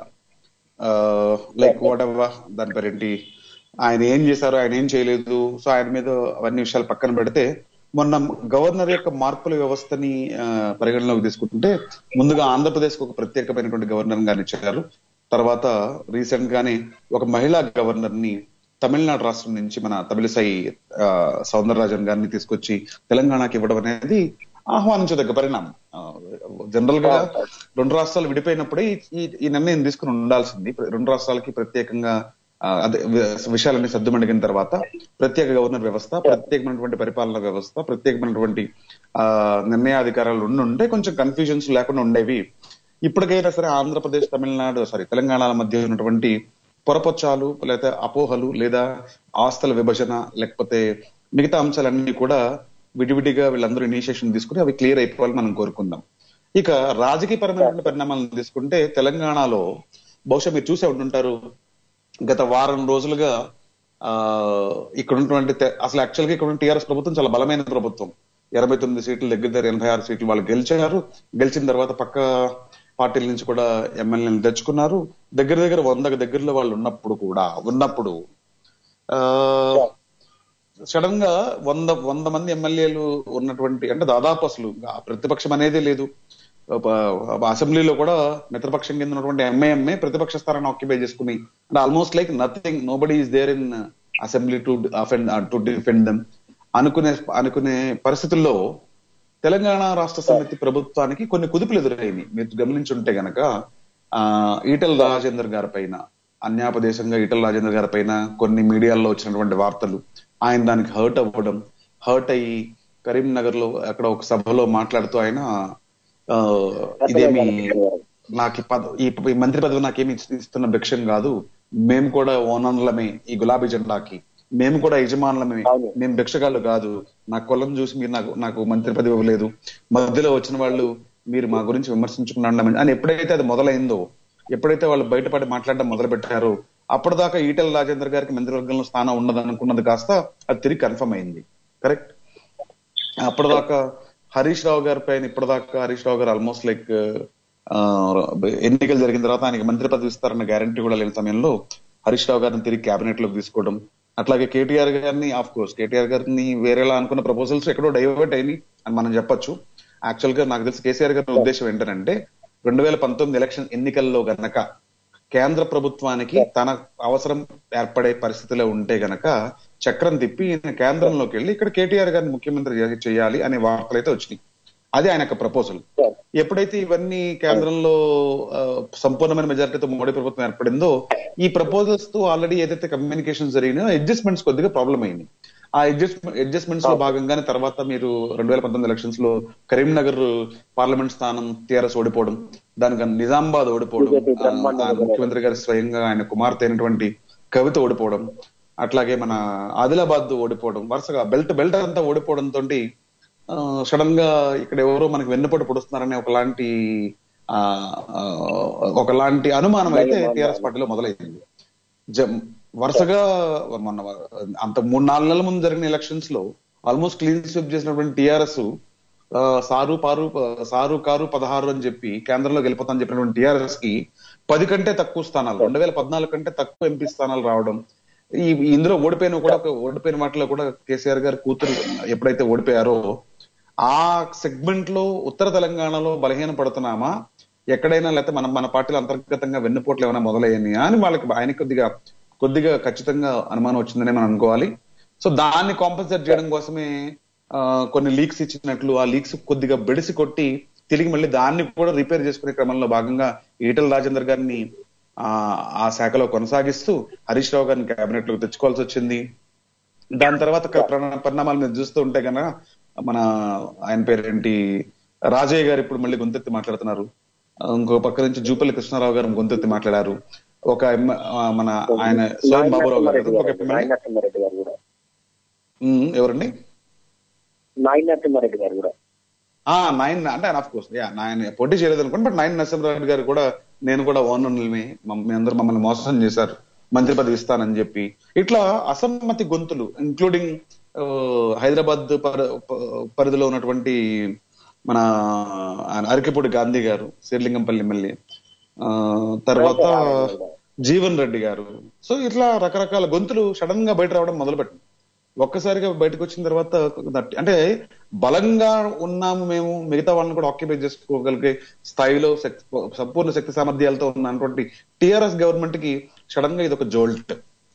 లైక్ వాట్ ఎవర్ దాని పేరేంటి ఆయన ఏం చేశారు ఆయన ఏం చేయలేదు సో ఆయన మీద అవన్నీ విషయాలు పక్కన పెడితే మొన్న గవర్నర్ యొక్క మార్పుల వ్యవస్థని ఆ, పరిగణలోకి తీసుకుంటుంటే ముందుగా ఆంధ్రప్రదేశ్ ఒక ప్రత్యేకమైనటువంటి గవర్నర్ గాని ఇచ్చారు తర్వాత రీసెంట్ గానే ఒక మహిళా గవర్నర్ ని తమిళనాడు రాష్ట్రం నుంచి మన తమిళసై ఆ, సౌందరరాజన్ గారిని తీసుకొచ్చి తెలంగాణకి ఇవ్వడం అనేది ఆహ్వానించదగ్గ పరిణామం జనరల్ గా రెండు రాష్ట్రాలు విడిపోయినప్పుడే ఈ- ఈ- ఈ నిర్ణయం తీసుకుని ఉండాల్సింది రెండు రాష్ట్రాలకి ప్రత్యేకంగా ఆ, అదే వి- విషయాలన్నీ సర్దుమణిగిన తర్వాత ప్రత్యేక గవర్నర్ వ్యవస్థ ప్రత్యేకమైనటువంటి పరిపాలన వ్యవస్థ ప్రత్యేకమైనటువంటి ఆ నిర్ణయాధికారాలు ఉండి ఉంటే కొంచెం కన్ఫ్యూజన్స్ లేకుండా ఉండేవి ఇప్పటికైనా సరే ఆంధ్రప్రదేశ్ తమిళనాడు సారీ తెలంగాణల మధ్య ఉన్నటువంటి పొరపొచ్చాలు లేదా అపోహలు లేదా ఆస్తుల విభజన లేకపోతే మిగతా అంశాలన్నీ కూడా విడివిడిగా వీళ్ళందరూ ఇనిషియేషన్ తీసుకుని అవి క్లియర్ అయిపోవాలని మనం కోరుకుందాం ఇక రాజకీయ పరమైనటువంటి పరిణామాలను తీసుకుంటే తెలంగాణలో బహుశా మీరు చూసే ఉంటుంటారు గత వారం రోజులుగా ఆ ఇక్కడ ఉన్నటువంటి తె- అసలు యాక్చువల్ గా ఇక్కడ ఉన్న టీఆర్ఎస్ ప్రభుత్వం చాలా బలమైన ప్రభుత్వం ఎనభై తొమ్మిది సీట్లు దగ్గర దగ్గర ఎనభై ఆరు సీట్లు వాళ్ళు గెలిచారు గెలిచిన తర్వాత పక్క పార్టీల నుంచి కూడా ఎమ్మెల్యేలు తెచ్చుకున్నారు దగ్గర దగ్గర వందకు దగ్గరలో వాళ్ళు ఉన్నప్పుడు కూడా ఉన్నప్పుడు ఆ సడన్ గా వంద వంద మంది ఎమ్మెల్యేలు ఉన్నటువంటి అంటే దాదాపు అసలు ఆ ప్రతిపక్షం అనేదే లేదు ఒక అసెంబ్లీలో కూడా మిత్రపక్షం కింద ఉన్నటువంటి ఎంఐఎంఏ ప్రతిపక్ష స్థానాన్ని ఆక్యుపై చేసుకుని అంటే almost like nothing nobody is there in assembly to offend to defend them అనుకునే అనుకునే పరిస్థితుల్లో తెలంగాణ రాష్ట్ర సమితి ప్రభుత్వానికి కొన్ని కుదుపులు ఎదురయ్యాయి మీరు గమనించుంటే గనక ఆ ఈటల రాజేందర్ గారి పైన అన్యాపదేశంగా ఈటల రాజేందర్ గారి పైన కొన్ని మీడియాల్లో వచ్చినటువంటి వార్తలు ఆయన దానికి హర్ట్ అవ్వడం హర్ట్ అయ్యి కరీంనగర్ లో అక్కడ ఒక సభలో మాట్లాడుతూ ఆయన ఆ, ఇదేమి నాకు ఈ పద ఈ ఈ మంత్రి పదవి నాకేమి ఇస్- ఇస్తున్న భిక్షం కాదు మేము కూడా ఓనర్లమే ఈ గులాబీ జెండాకి మేము కూడా యజమానులమే అవును. మేము భిక్షగాళ్ళు కాదు నా కులం చూసి మీరు నాకు నాకు మంత్రి పదవి ఇవ్వలేదు మధ్యలో వచ్చిన వాళ్ళు మీరు మా గురించి విమర్శించుకున్నాం అని ఎప్పుడైతే అది మొదలైందో ఎప్పుడైతే వాళ్ళు బయటపడి మాట్లాడడం మొదలు పెట్టారో అప్పటిదాకా ఈటెల రాజేందర్ గారికి మంత్రివర్గంలో స్థానం ఉండదు అనుకున్నది కాస్త అది తిరిగి కన్ఫర్మ్ అయింది కరెక్ట్ అప్పటిదాకా హరీష్ రావు గారి పైన ఇప్పటిదాకా హరీష్ రావు గారు ఆల్మోస్ట్ లైక్ ఎన్నికలు జరిగిన తర్వాత ఆయనకి మంత్రి పదవి ఇస్తారన్న గ్యారంటీ కూడా లేని సమయంలో హరీష్ రావు గారిని తిరిగి కేబినెట్ లోకి తీసుకోవడం అట్లాగే కేటీఆర్ గారిని ఆఫ్ కోర్స్ కేటీఆర్ గారిని వేరేలా అనుకున్న ప్రపోజల్స్ ఎక్కడో డైవర్ట్ అయినాయి అని మనం చెప్పొచ్చు యాక్చువల్ గా నాకు తెలిసి కేసీఆర్ గారి ఉద్దేశం ఏంటంటే రెండు వేల పంతొమ్మిది ఎలక్షన్ ఎన్నికల్లో గనక కేంద్ర ప్రభుత్వానికి తన అవసరం ఏర్పడే పరిస్థితిలో ఉంటే గనక చక్రం తిప్పి ఈయన కేంద్రంలోకి వెళ్ళి ఇక్కడ కేటీఆర్ గారిని ముఖ్యమంత్రి చే- చేయాలి అనే వార్తలు అయితే వచ్చినాయి అది ఆయన యొక్క ప్రపోజల్ ఎప్పుడైతే ఇవన్నీ కేంద్రంలో ఆ, సంపూర్ణమైన మెజారిటీతో మోడీ ప్రభుత్వం ఏర్పడిందో ఈ ప్రపోజల్స్ తో ఆల్రెడీ ఏదైతే కమ్యూనికేషన్ జరిగినాయో అడ్జస్ట్మెంట్స్ కొద్దిగా ప్రాబ్లం అయింది ఆ అడ్జస్ట్మెంట్ అడ్జస్ట్మెంట్స్ లో భాగంగానే తర్వాత మీరు రెండు వేల పంతొమ్మిది ఎలక్షన్స్ లో కరీంనగర్ పార్లమెంట్ స్థానం టీఆర్ఎస్ ఓడిపోవడం దానికి నిజామాబాద్ ఓడిపోవడం BJP ఆ, బ్రహ్మాండంగా ఆ ముఖ్యమంత్రి గారు స్వయంగా ఆయన కుమార్తె అయినటువంటి కవిత ఓడిపోవడం అట్లాగే మన ఆదిలాబాద్ ఓడిపోవడం వరుసగా బెల్ట్ బెల్ట్ అంతా ఓడిపోవడం తోటి సడన్ గా ఇక్కడ ఎవరో మనకి వెన్నుపోటు పొడుస్తున్నారనే ఒకలాంటి ఆ, ఆ, ఒకలాంటి అనుమానం అయితే టిఆర్ఎస్ పార్టీలో మొదలైంది జ- వరుసగా మొన్న అంత మూడు నాలుగు నెలల ముందు జరిగిన ఎలక్షన్స్ లో ఆల్మోస్ట్ క్లీన్ స్వీప్ చేసినటువంటి టిఆర్ఎస్ సారు పారు సారు కారు పదహారు అని చెప్పి కేంద్రంలో గెలిపోతానని చెప్పినటువంటి టిఆర్ఎస్ కి పది కంటే తక్కువ స్థానాలు రెండు వేల పద్నాలుగు కంటే తక్కువ ఎంపీ స్థానాలు రావడం ఈ ఇందులో ఓడిపోయిన కూడా ఒక ఓడిపోయిన వాటిలో కూడా కేసీఆర్ గారి కూతురు ఎప్పుడైతే ఓడిపోయారో ఆ సెగ్మెంట్ లో ఉత్తర తెలంగాణలో బలహీన పడుతున్నామా ఎక్కడైనా లేకపోతే మన మన పార్టీలో అంతర్గతంగా వెన్నుపోట్లు ఏమైనా మొదలయ్యాయా అని వాళ్ళకి ఆయన కొద్దిగా కొద్దిగా ఖచ్చితంగా అనుమానం వచ్చిందని మనం అనుకోవాలి సో దాన్ని కాంపన్సేట్ చేయడం కోసమే ఆ, కొన్ని లీక్స్ ఇచ్చినట్లు ఆ లీక్స్ కొద్దిగా బెడిసి కొట్టి తిరిగి మళ్ళీ దాన్ని కూడా రిపేర్ చేసుకునే క్రమంలో భాగంగా ఈటల రాజేందర్ గారిని ఆ ఆ శాఖలో కొనసాగిస్తూ హరీష్ రావు గారిని కేబినెట్ లోకి తెచ్చుకోవాల్సి వచ్చింది దాని తర్వాత క- ప్ర- పరిణామాలు మీరు చూస్తూ ఉంటే కనుక మన ఆయన పేరేంటి రాజయ్య గారు ఇప్పుడు మళ్ళీ గొంతెత్తి మాట్లాడుతున్నారు ఇంకో పక్క నుంచి జూపల్లి కృష్ణారావు గారు గొంతెత్తి మాట్లాడారు ఒక ఎమ్మ- ఆ, మన ఆయన స్వయం బాబురావు గారు నరసింహారెడ్డి ఇంకొక గారు ఎమ్మెల్యే. నాయన నరసింహారెడ్డి గారు కూడా ఉమ్, ఎవరండి నాయన నరసింహారెడ్డి గారు కూడా ఆ నైన్ అంటే ఆఫ్ కోర్స్ యా నాయన పోటీ చేయలేదు అనుకోండి బట్ నైన్ నరసింహారెడ్డి గారు కూడా నేను కూడా ఓనర్ని మీ అందరూ మమ్మల్ని మోసం చేశారు మంత్రి పదవి ఇస్తానని చెప్పి ఇట్లా అసమ్మతి గొంతులు ఇంక్లూడింగ్ హైదరాబాద్ పర- ప- పరిధిలో ఉన్నటువంటి మన ఆయన అరకిపూడి గాంధీ గారు శ్రీలింగంపల్లి ఎమ్మెల్యే ఆ, తర్వాత జీవన్ రెడ్డి గారు సో ఇట్లా రకరకాల గొంతులు సడన్ గా బయట రావడం మొదలుపెట్టింది ఒక్కసారిగా బయటకు వచ్చిన తర్వాత దట్- అంటే బలంగా ఉన్నాము మేము మిగతా వాళ్ళని కూడా ఆక్యుపై చేసుకోగలిగే స్థాయిలో శక్తి- సంపూర్ణ శక్తి సామర్థ్యాలతో ఉన్నటువంటి టిఆర్ఎస్ గవర్నమెంట్ కి సడన్ గా ఇది ఒక జోల్ట్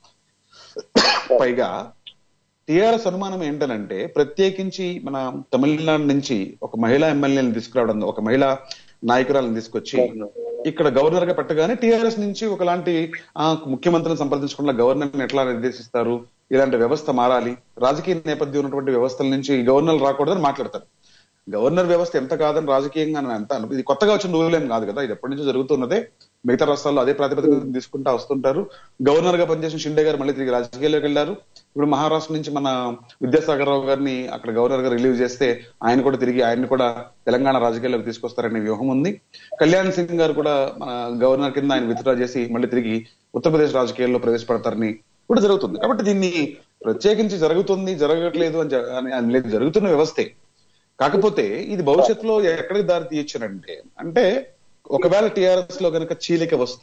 పైగా టిఆర్ఎస్ అనుమానం ఏంటనంటే ప్రత్యేకించి మన తమిళనాడు నుంచి ఒక మహిళా ఎమ్మెల్యేని తీసుకురావడం ఒక మహిళా నాయకురాలను తీసుకొచ్చి ఇక్కడ గవర్నర్ గా పెట్టగానే టిఆర్ఎస్ నుంచి ఒకలాంటి ఆ, ముఖ్యమంత్రిని సంప్రదించకుండా గవర్నర్ ఎట్లా నిర్దేశిస్తారు ఇలాంటి వ్యవస్థ మారాలి రాజకీయ నేపథ్యం ఉన్నటువంటి వ్యవస్థల నుంచి ఈ గవర్నర్ రాకూడదని మాట్లాడతారు గవర్నర్ వ్యవస్థ ఎంత కాదని రాజకీయంగా నేను ఎంత అను- ఇది కొత్తగా వచ్చిన రూల్ ఏం కాదు కదా ఇది ఎప్పటి నుంచో జరుగుతున్నదే మిగతా రాష్ట్రాల్లో అదే ప్రాతిపదిక తీసుకుంటా వస్తుంటారు గవర్నర్ గా పనిచేసిన షిండే గారు మళ్ళీ తిరిగి రాజకీయాల్లోకి వెళ్ళారు ఇప్పుడు మహారాష్ట్ర నుంచి మన విద్యాసాగర్ రావు గారిని అక్కడ గవర్నర్ గా రిలీవ్ చేస్తే ఆయన కూడా తిరిగి ఆయన్ని కూడా తెలంగాణ రాజకీయాల్లోకి తీసుకొస్తారనే వ్యూహం ఉంది కళ్యాణ్ సింగ్ గారు కూడా మన గవర్నర్ కింద ఆయన విత్డ్రా చేసి మళ్ళీ తిరిగి ఉత్తరప్రదేశ్ రాజకీయాల్లో ప్రవేశపెడతారని కూడా జరుగుతుంది కాబట్టి దీన్ని ప్రత్యేకించి జరుగుతుంది జరగట్లేదు అని జ- అని- అని లేదు జరుగుతున్న వ్యవస్థే కాకపోతే ఇది భవిష్యత్తులో ఎక్కడికి దారి తీయొచ్చునంటే అంటే ఒకవేళ టిఆర్ఎస్ లో గనక చీలిక వస్తే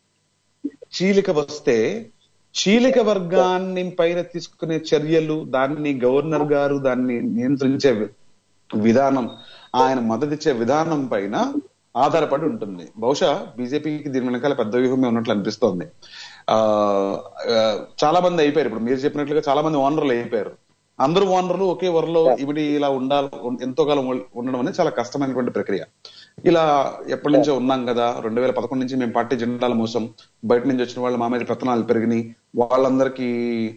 చీలిక వస్తే చీలిక వర్గాన్ని పైన తీసుకునే చర్యలు దాన్ని గవర్నర్ గారు దాన్ని నియంత్రించే వి- విధానం ఆయన మద్దతిచ్చే విధానం పైన ఆధారపడి ఉంటుంది బహుశా బీజేపీకి దీని వెనకాల పెద్ద వ్యూహమే ఉన్నట్లు అనిపిస్తోంది ఆ ఆ, చాలా మంది అయిపోయారు ఇప్పుడు మీరు చెప్పినట్లుగా చాలా మంది ఓనర్లు అయిపోయారు అందరూ ఓనర్లు ఒకే వరలో ఇవిడి ఇలా ఉండాలి ఉం- ఎంతో కాలం ఉం- ఉండడం అనేది చాలా కష్టమైనటువంటి ప్రక్రియ ఇలా ఎప్పటి నుంచో ఉన్నాం కదా రెండు వేల పదకొండు నుంచి మేము పార్టీ జెండాల మోసం బయట నుంచి వచ్చిన వాళ్ళ మా మీద పెత్తనాలు పెరిగినాయి వాళ్ళందరికీ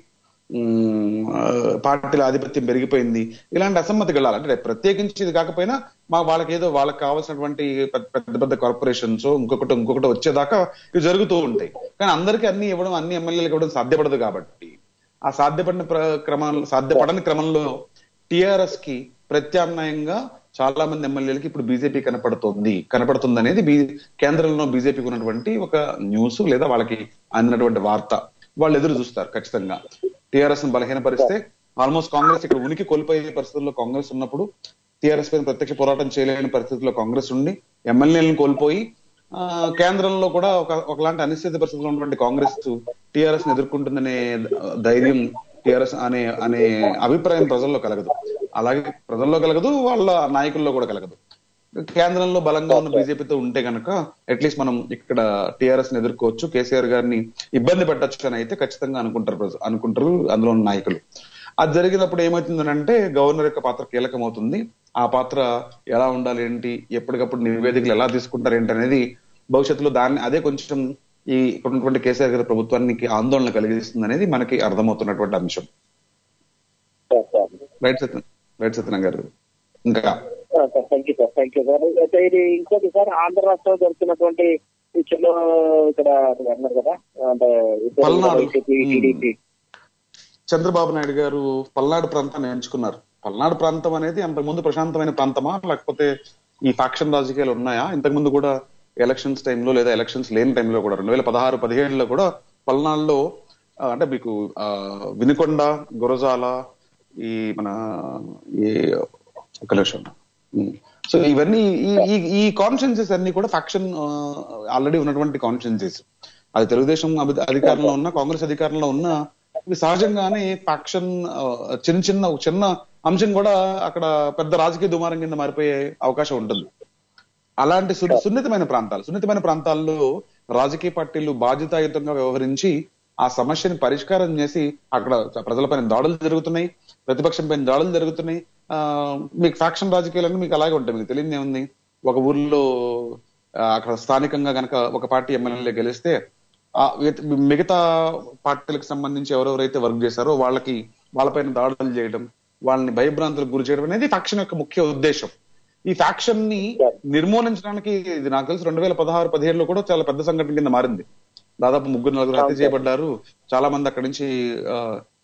ఉమ్, ఆ, పార్టీల ఆధిపత్యం పెరిగిపోయింది ఇలాంటి అసమ్మతి గలాలి అంటే ప్రత్యేకించి ఇది కాకపోయినా మా వాళ్ళకి ఏదో వాళ్ళకి కావాల్సినటువంటి పెద్ద పెద్ద పెద్ద కార్పొరేషన్స్ ఇంకొకటి ఇంకొకటి వచ్చేదాకా ఇవి జరుగుతూ ఉంటాయి కానీ అందరికీ అన్ని ఇవ్వడం అన్ని ఎమ్మెల్యేలకు ఇవ్వడం సాధ్యపడదు కాబట్టి ఆ సాధ్యపడిన ప్ర- క్రమంలో సాధ్యపడని క్రమంలో టిఆర్ఎస్ కి ప్రత్యామ్నాయంగా చాలా మంది ఎమ్మెల్యేలకి ఇప్పుడు బీజేపీ కనపడుతోంది కనపడుతుంది అనేది బీ కేంద్రంలో బీజేపీకి ఉన్నటువంటి ఒక న్యూస్ లేదా వాళ్ళకి అందినటువంటి వార్త వాళ్ళు ఎదురు చూస్తారు ఖచ్చితంగా టిఆర్ఎస్ ను బలహీనపరిస్తే ఆల్మోస్ట్ కాంగ్రెస్ ఇక్కడ ఉనికి కోల్పోయే పరిస్థితుల్లో కాంగ్రెస్ ఉన్నప్పుడు టిఆర్ఎస్ పైన ప్రత్యక్ష పోరాటం చేయలేని పరిస్థితుల్లో కాంగ్రెస్ ఉండి ఎమ్మెల్యేలను కోల్పోయి ఆ, కేంద్రంలో కూడా ఒక ఒకలాంటి అనిశ్చిత పరిస్థితుల్లో ఉన్నటువంటి కాంగ్రెస్ టిఆర్ఎస్ ని ఎదుర్కొంటుందనే ధైర్యం టిఆర్ఎస్ అనే అనే అభిప్రాయం ప్రజల్లో కలగదు అలాగే ప్రజల్లో కలగదు వాళ్ళ నాయకుల్లో కూడా కలగదు కేంద్రంలో బలంగా ఉన్న బీజేపీతో ఉంటే గనక అట్లీస్ట్ మనం ఇక్కడ టిఆర్ఎస్ ని ఎదుర్కోవచ్చు కేసీఆర్ గారిని ఇబ్బంది పెట్టచ్చు అని అయితే ఖచ్చితంగా అనుకుంటారు ప్రజ- అనుకుంటారు అందులో ఉన్న నాయకులు అది జరిగినప్పుడు ఏమవుతుందనంటే గవర్నర్ యొక్క పాత్ర కీలకమవుతుంది ఆ పాత్ర ఎలా ఉండాలి ఏంటి ఎప్పటికప్పుడు నివేదికలు ఎలా తీసుకుంటారు ఏంటి అనేది భవిష్యత్తులో దాన్ని అదే కొంచెం ఈ ఇక్కడ ఉన్నటువంటి కేసీఆర్ గారి ప్రభుత్వానికి ఆందోళన కలిగిస్తుంది అనేది మనకి అర్థమవుతున్నటువంటి అంశం sir sir right Satya right Satyanarayana గారు ఇంకా sir thank you sir thank you sir అయితే ఇది ఇంకోటి సార్ ఆంధ్ర రాష్ట్రంలో జరుగుతున్నటువంటి ఈ చిన్న ఇక్కడ అన్నారు కదా అంటే పల్నాడు. టీడీపీ చంద్రబాబు నాయుడు గారు పల్నాడు ప్రాంతాన్ని ఎంచుకున్నారు పల్నాడు ప్రాంతం అనేది అంతకుముందు ప్రశాంతమైన ప్రాంతమా లేకపోతే ఈ ఫ్యాక్షన్ రాజకీయాలు ఉన్నాయా ఇంతకుముందు కూడా ఎలక్షన్స్ టైంలో లేదా ఎలక్షన్స్ లేని టైంలో కూడా రెండు వేల పదహారు పదిహేడులో కూడా పల్నాడులో ఆ, అంటే మీకు ఆ, వినుకొండ గురజాల ఈ మన ఈ ఒక నిమిషం ఉమ్. సో ఇవన్నీ ఈ ఈ ఈ కాన్ఫిడెన్సెస్ అన్ని కూడా ఫ్యాక్షన్ ఆల్రెడీ ఉన్నటువంటి కాన్ఫిడెన్సెస్ అది తెలుగుదేశం అభి- అధికారంలో ఉన్న కాంగ్రెస్ అధికారంలో ఉన్న ఇవి సహజంగానే ఫ్యాక్షన్ చిన్న చిన్న చిన్న అంశం కూడా అక్కడ పెద్ద రాజకీయ దుమారం కింద మారిపోయే అవకాశం ఉంటుంది అలాంటి సు- సున్నితమైన ప్రాంతాలు సున్నితమైన ప్రాంతాల్లో రాజకీయ పార్టీలు బాధ్యతాయుతంగా వ్యవహరించి ఆ సమస్యని పరిష్కారం చేసి అక్కడ ప్రజలపైన దాడులు జరుగుతున్నాయి ప్రతిపక్షం పైన దాడులు జరుగుతున్నాయి ఆ మీకు ఫ్యాక్షన్ రాజకీయాలన్నీ మీకు అలాగే ఉంటాయి మీకు తెలియదు ఏముంది ఒక ఊర్లో ఆ, అక్కడ స్థానికంగా గనక ఒక పార్టీ ఎమ్మెల్యే గెలిస్తే ఆ మిగతా- మిగతా పార్టీలకు సంబంధించి ఎవరెవరైతే వర్క్ చేశారో వాళ్ళకి వాళ్ళపైన దాడులు చేయడం వాళ్ళని భయభ్రాంతులకు గురి చేయడం అనేది ఫ్యాక్షన్ యొక్క ముఖ్య ఉద్దేశం ఈ ఫ్యాక్షన్ ని నిర్మూలించడానికి ఇది నాకు తెలిసి రెండు వేల పదహారు పదిహేడులో కూడా చాలా పెద్ద సంఘటన కింద మారింది దాదాపు ముగ్గురు నలుగురు హత్య చేయబడ్డారు చాలా మంది అక్కడి నుంచి ఆ,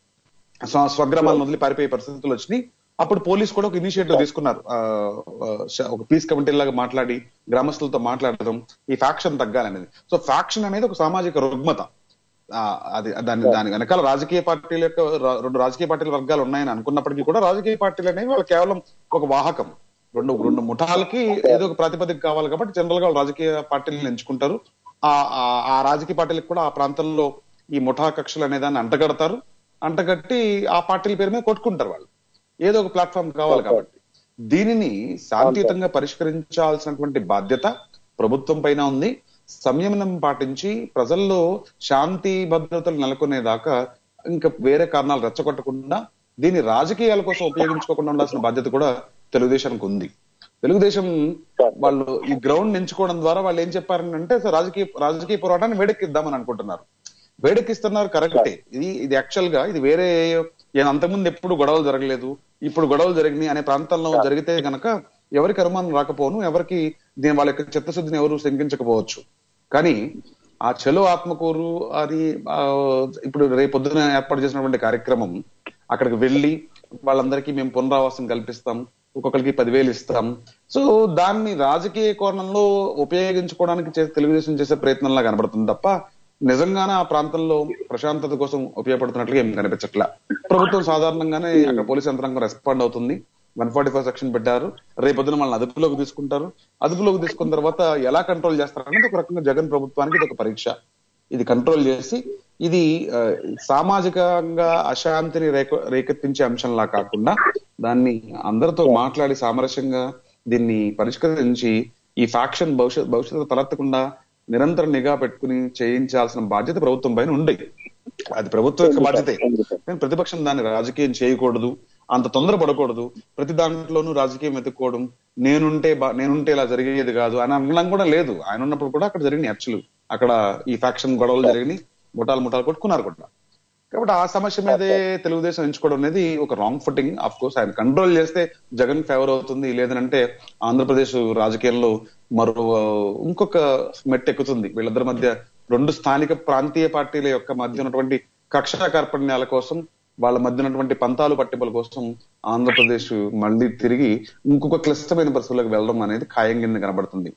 స్వ- స్వగ్రామాలను వదిలి పారిపోయే పరిస్థితులు వచ్చినాయి అప్పుడు పోలీస్ కూడా ఒక ఇనిషియేటివ్ తీసుకున్నారు ఆ, ఆ, శ- ఒక పీస్ కమిటీ లాగా మాట్లాడి గ్రామస్తులతో మాట్లాడడం ఈ ఫ్యాక్షన్ తగ్గాలనేది సో ఫ్యాక్షన్ అనేది ఒక సామాజిక రుగ్మత ఆ, అది దాని దాని వెనకాల రాజకీయ పార్టీల యొక్క రా- రెండు రాజకీయ పార్టీల వర్గాలు ఉన్నాయని అనుకున్నప్పటికీ కూడా రాజకీయ పార్టీలు అనేవి వాళ్ళు కేవలం ఒక వాహకం రెండు రెండు ముఠాలకి ఏదో ఒక ప్రాతిపదిక కావాలి కాబట్టి జనరల్ గా వాళ్ళు రాజకీయ పార్టీలను ఎంచుకుంటారు ఆ ఆ- ఆ రాజకీయ పార్టీలకు కూడా ఆ ప్రాంతంలో ఈ ముఠా కక్షలు అనే దాన్ని అంటగడతారు అంటగట్టి ఆ పార్టీల పేరు మీద కొట్టుకుంటారు వాళ్ళు ఏదో ఒక ప్లాట్ఫామ్ కావాలి కాబట్టి దీనిని శాంతియుతంగా పరిష్కరించాల్సినటువంటి బాధ్యత ప్రభుత్వం పైన ఉంది సంయమనం పాటించి ప్రజల్లో శాంతి భద్రతలు నెలకొనేదాకా ఇంకా వేరే కారణాలు రెచ్చగొట్టకుండా దీన్ని రాజకీయాల కోసం ఉపయోగించుకోకుండా ఉండాల్సిన బాధ్యత కూడా తెలుగుదేశానికి ఉంది తెలుగుదేశం వాళ్ళు ఈ గ్రౌండ్ ఎంచుకోవడం ద్వారా వాళ్ళు ఏం చెప్పారంటే "సార్, రాజకీయ రాజకీయ పోరాటాన్ని వేడెక్కిద్దామని అనుకుంటున్నారు వేడెక్కిస్తున్నారు కరెక్టే ఇది ఇది యాక్చువల్ గా ఇది వేరే ఏ- అంతకుముందు ఎప్పుడు గొడవలు జరగలేదు ఇప్పుడు గొడవలు జరిగినాయి అనే ప్రాంతంలో జరిగితే గనక ఎవరికి అనుమానం రాకపోను ఎవరికి దీని వాళ్ళ యొక్క చిత్తశుద్ధిని ఎవరు శంకించకపోవచ్చు కానీ ఆ చలో ఆత్మకూరు అది ఆ, ఇప్పుడు రేపు పొద్దున ఏర్పాటు చేసినటువంటి కార్యక్రమం అక్కడికి వెళ్ళి వాళ్ళందరికీ మేము పునరావాసం కల్పిస్తాం ఒక్కొక్కరికి పదివేలు ఇస్తాం సో దాన్ని రాజకీయ కోణంలో ఉపయోగించుకోవడానికి చేసే తెలుగుదేశం చేసే ప్రయత్నంలా కనబడుతుంది తప్ప నిజంగానే ఆ ప్రాంతంలో ప్రశాంతత కోసం ఉపయోగపడుతున్నట్లుగా ఏం కనిపించట్లా ప్రభుత్వం సాధారణంగానే అక్కడ పోలీస్ యంత్రాంగం రెస్పాండ్ అవుతుంది వన్ ఫార్టీ ఫైవ్ సెక్షన్ పెట్టారు రేపొద్దున వాళ్ళని అదుపులోకి తీసుకుంటారు అదుపులోకి తీసుకున్న తర్వాత ఎలా కంట్రోల్ చేస్తారనేది ఒక రకంగా జగన్ ప్రభుత్వానికి ఇది ఒక పరీక్ష ఇది కంట్రోల్ చేసి ఇది ఆ, సామాజికంగా అశాంతిని రేక రేకెత్తించే అంశంలా కాకుండా దాన్ని అందరితో మాట్లాడి సామరస్యంగా దీన్ని పరిష్కరించి ఈ ఫ్యాక్షన్ భవిష్యత్ భవిష్యత్తు తలెత్తకుండా నిరంతర నిఘా పెట్టుకుని చేయించాల్సిన బాధ్యత ప్రభుత్వం పైన ఉంది అది ప్రభుత్వం యొక్క బాధ్యతే కానీ ప్రతిపక్షం దాన్ని రాజకీయం చేయకూడదు అంత తొందర పడకూడదు ప్రతి దాంట్లోనూ రాజకీయం వెతుక్కోవడం నేనుంటే బా- నేనుంటే ఇలా జరిగేది కాదు అని అనడం కూడా లేదు ఆయన ఉన్నప్పుడు కూడా అక్కడ జరిగిన యాక్చువల్ అక్కడ ఈ ఫ్యాక్షన్ గొడవలు జరిగినాయి ముఠాలు ముఠాలు కొట్టుకున్నారు కూడా కాబట్టి ఆ సమస్య మీదే తెలుగుదేశం ఎంచుకోవడం అనేది ఒక రాంగ్ ఫుటింగ్ అఫ్ కోర్స్ ఆయన కంట్రోల్ చేస్తే జగన్ ఫేవర్ అవుతుంది లేదనంటే ఆంధ్రప్రదేశ్ రాజకీయాల్లో మరో ఇంకొక మెట్టు ఎక్కుతుంది వీళ్ళిద్దరి మధ్య రెండు స్థానిక ప్రాంతీయ పార్టీల యొక్క మధ్య ఉన్నటువంటి కక్షా కార్పణ్యాల కోసం వాళ్ళ మధ్య ఉన్నటువంటి పంతాలు పట్టింపుల కోసం ఆంధ్రప్రదేశ్ మళ్ళీ తిరిగి ఇంకొక క్లిష్టమైన పరిస్థితులకు వెళ్ళడం అనేది ఖాయం కింద కనబడుతుంది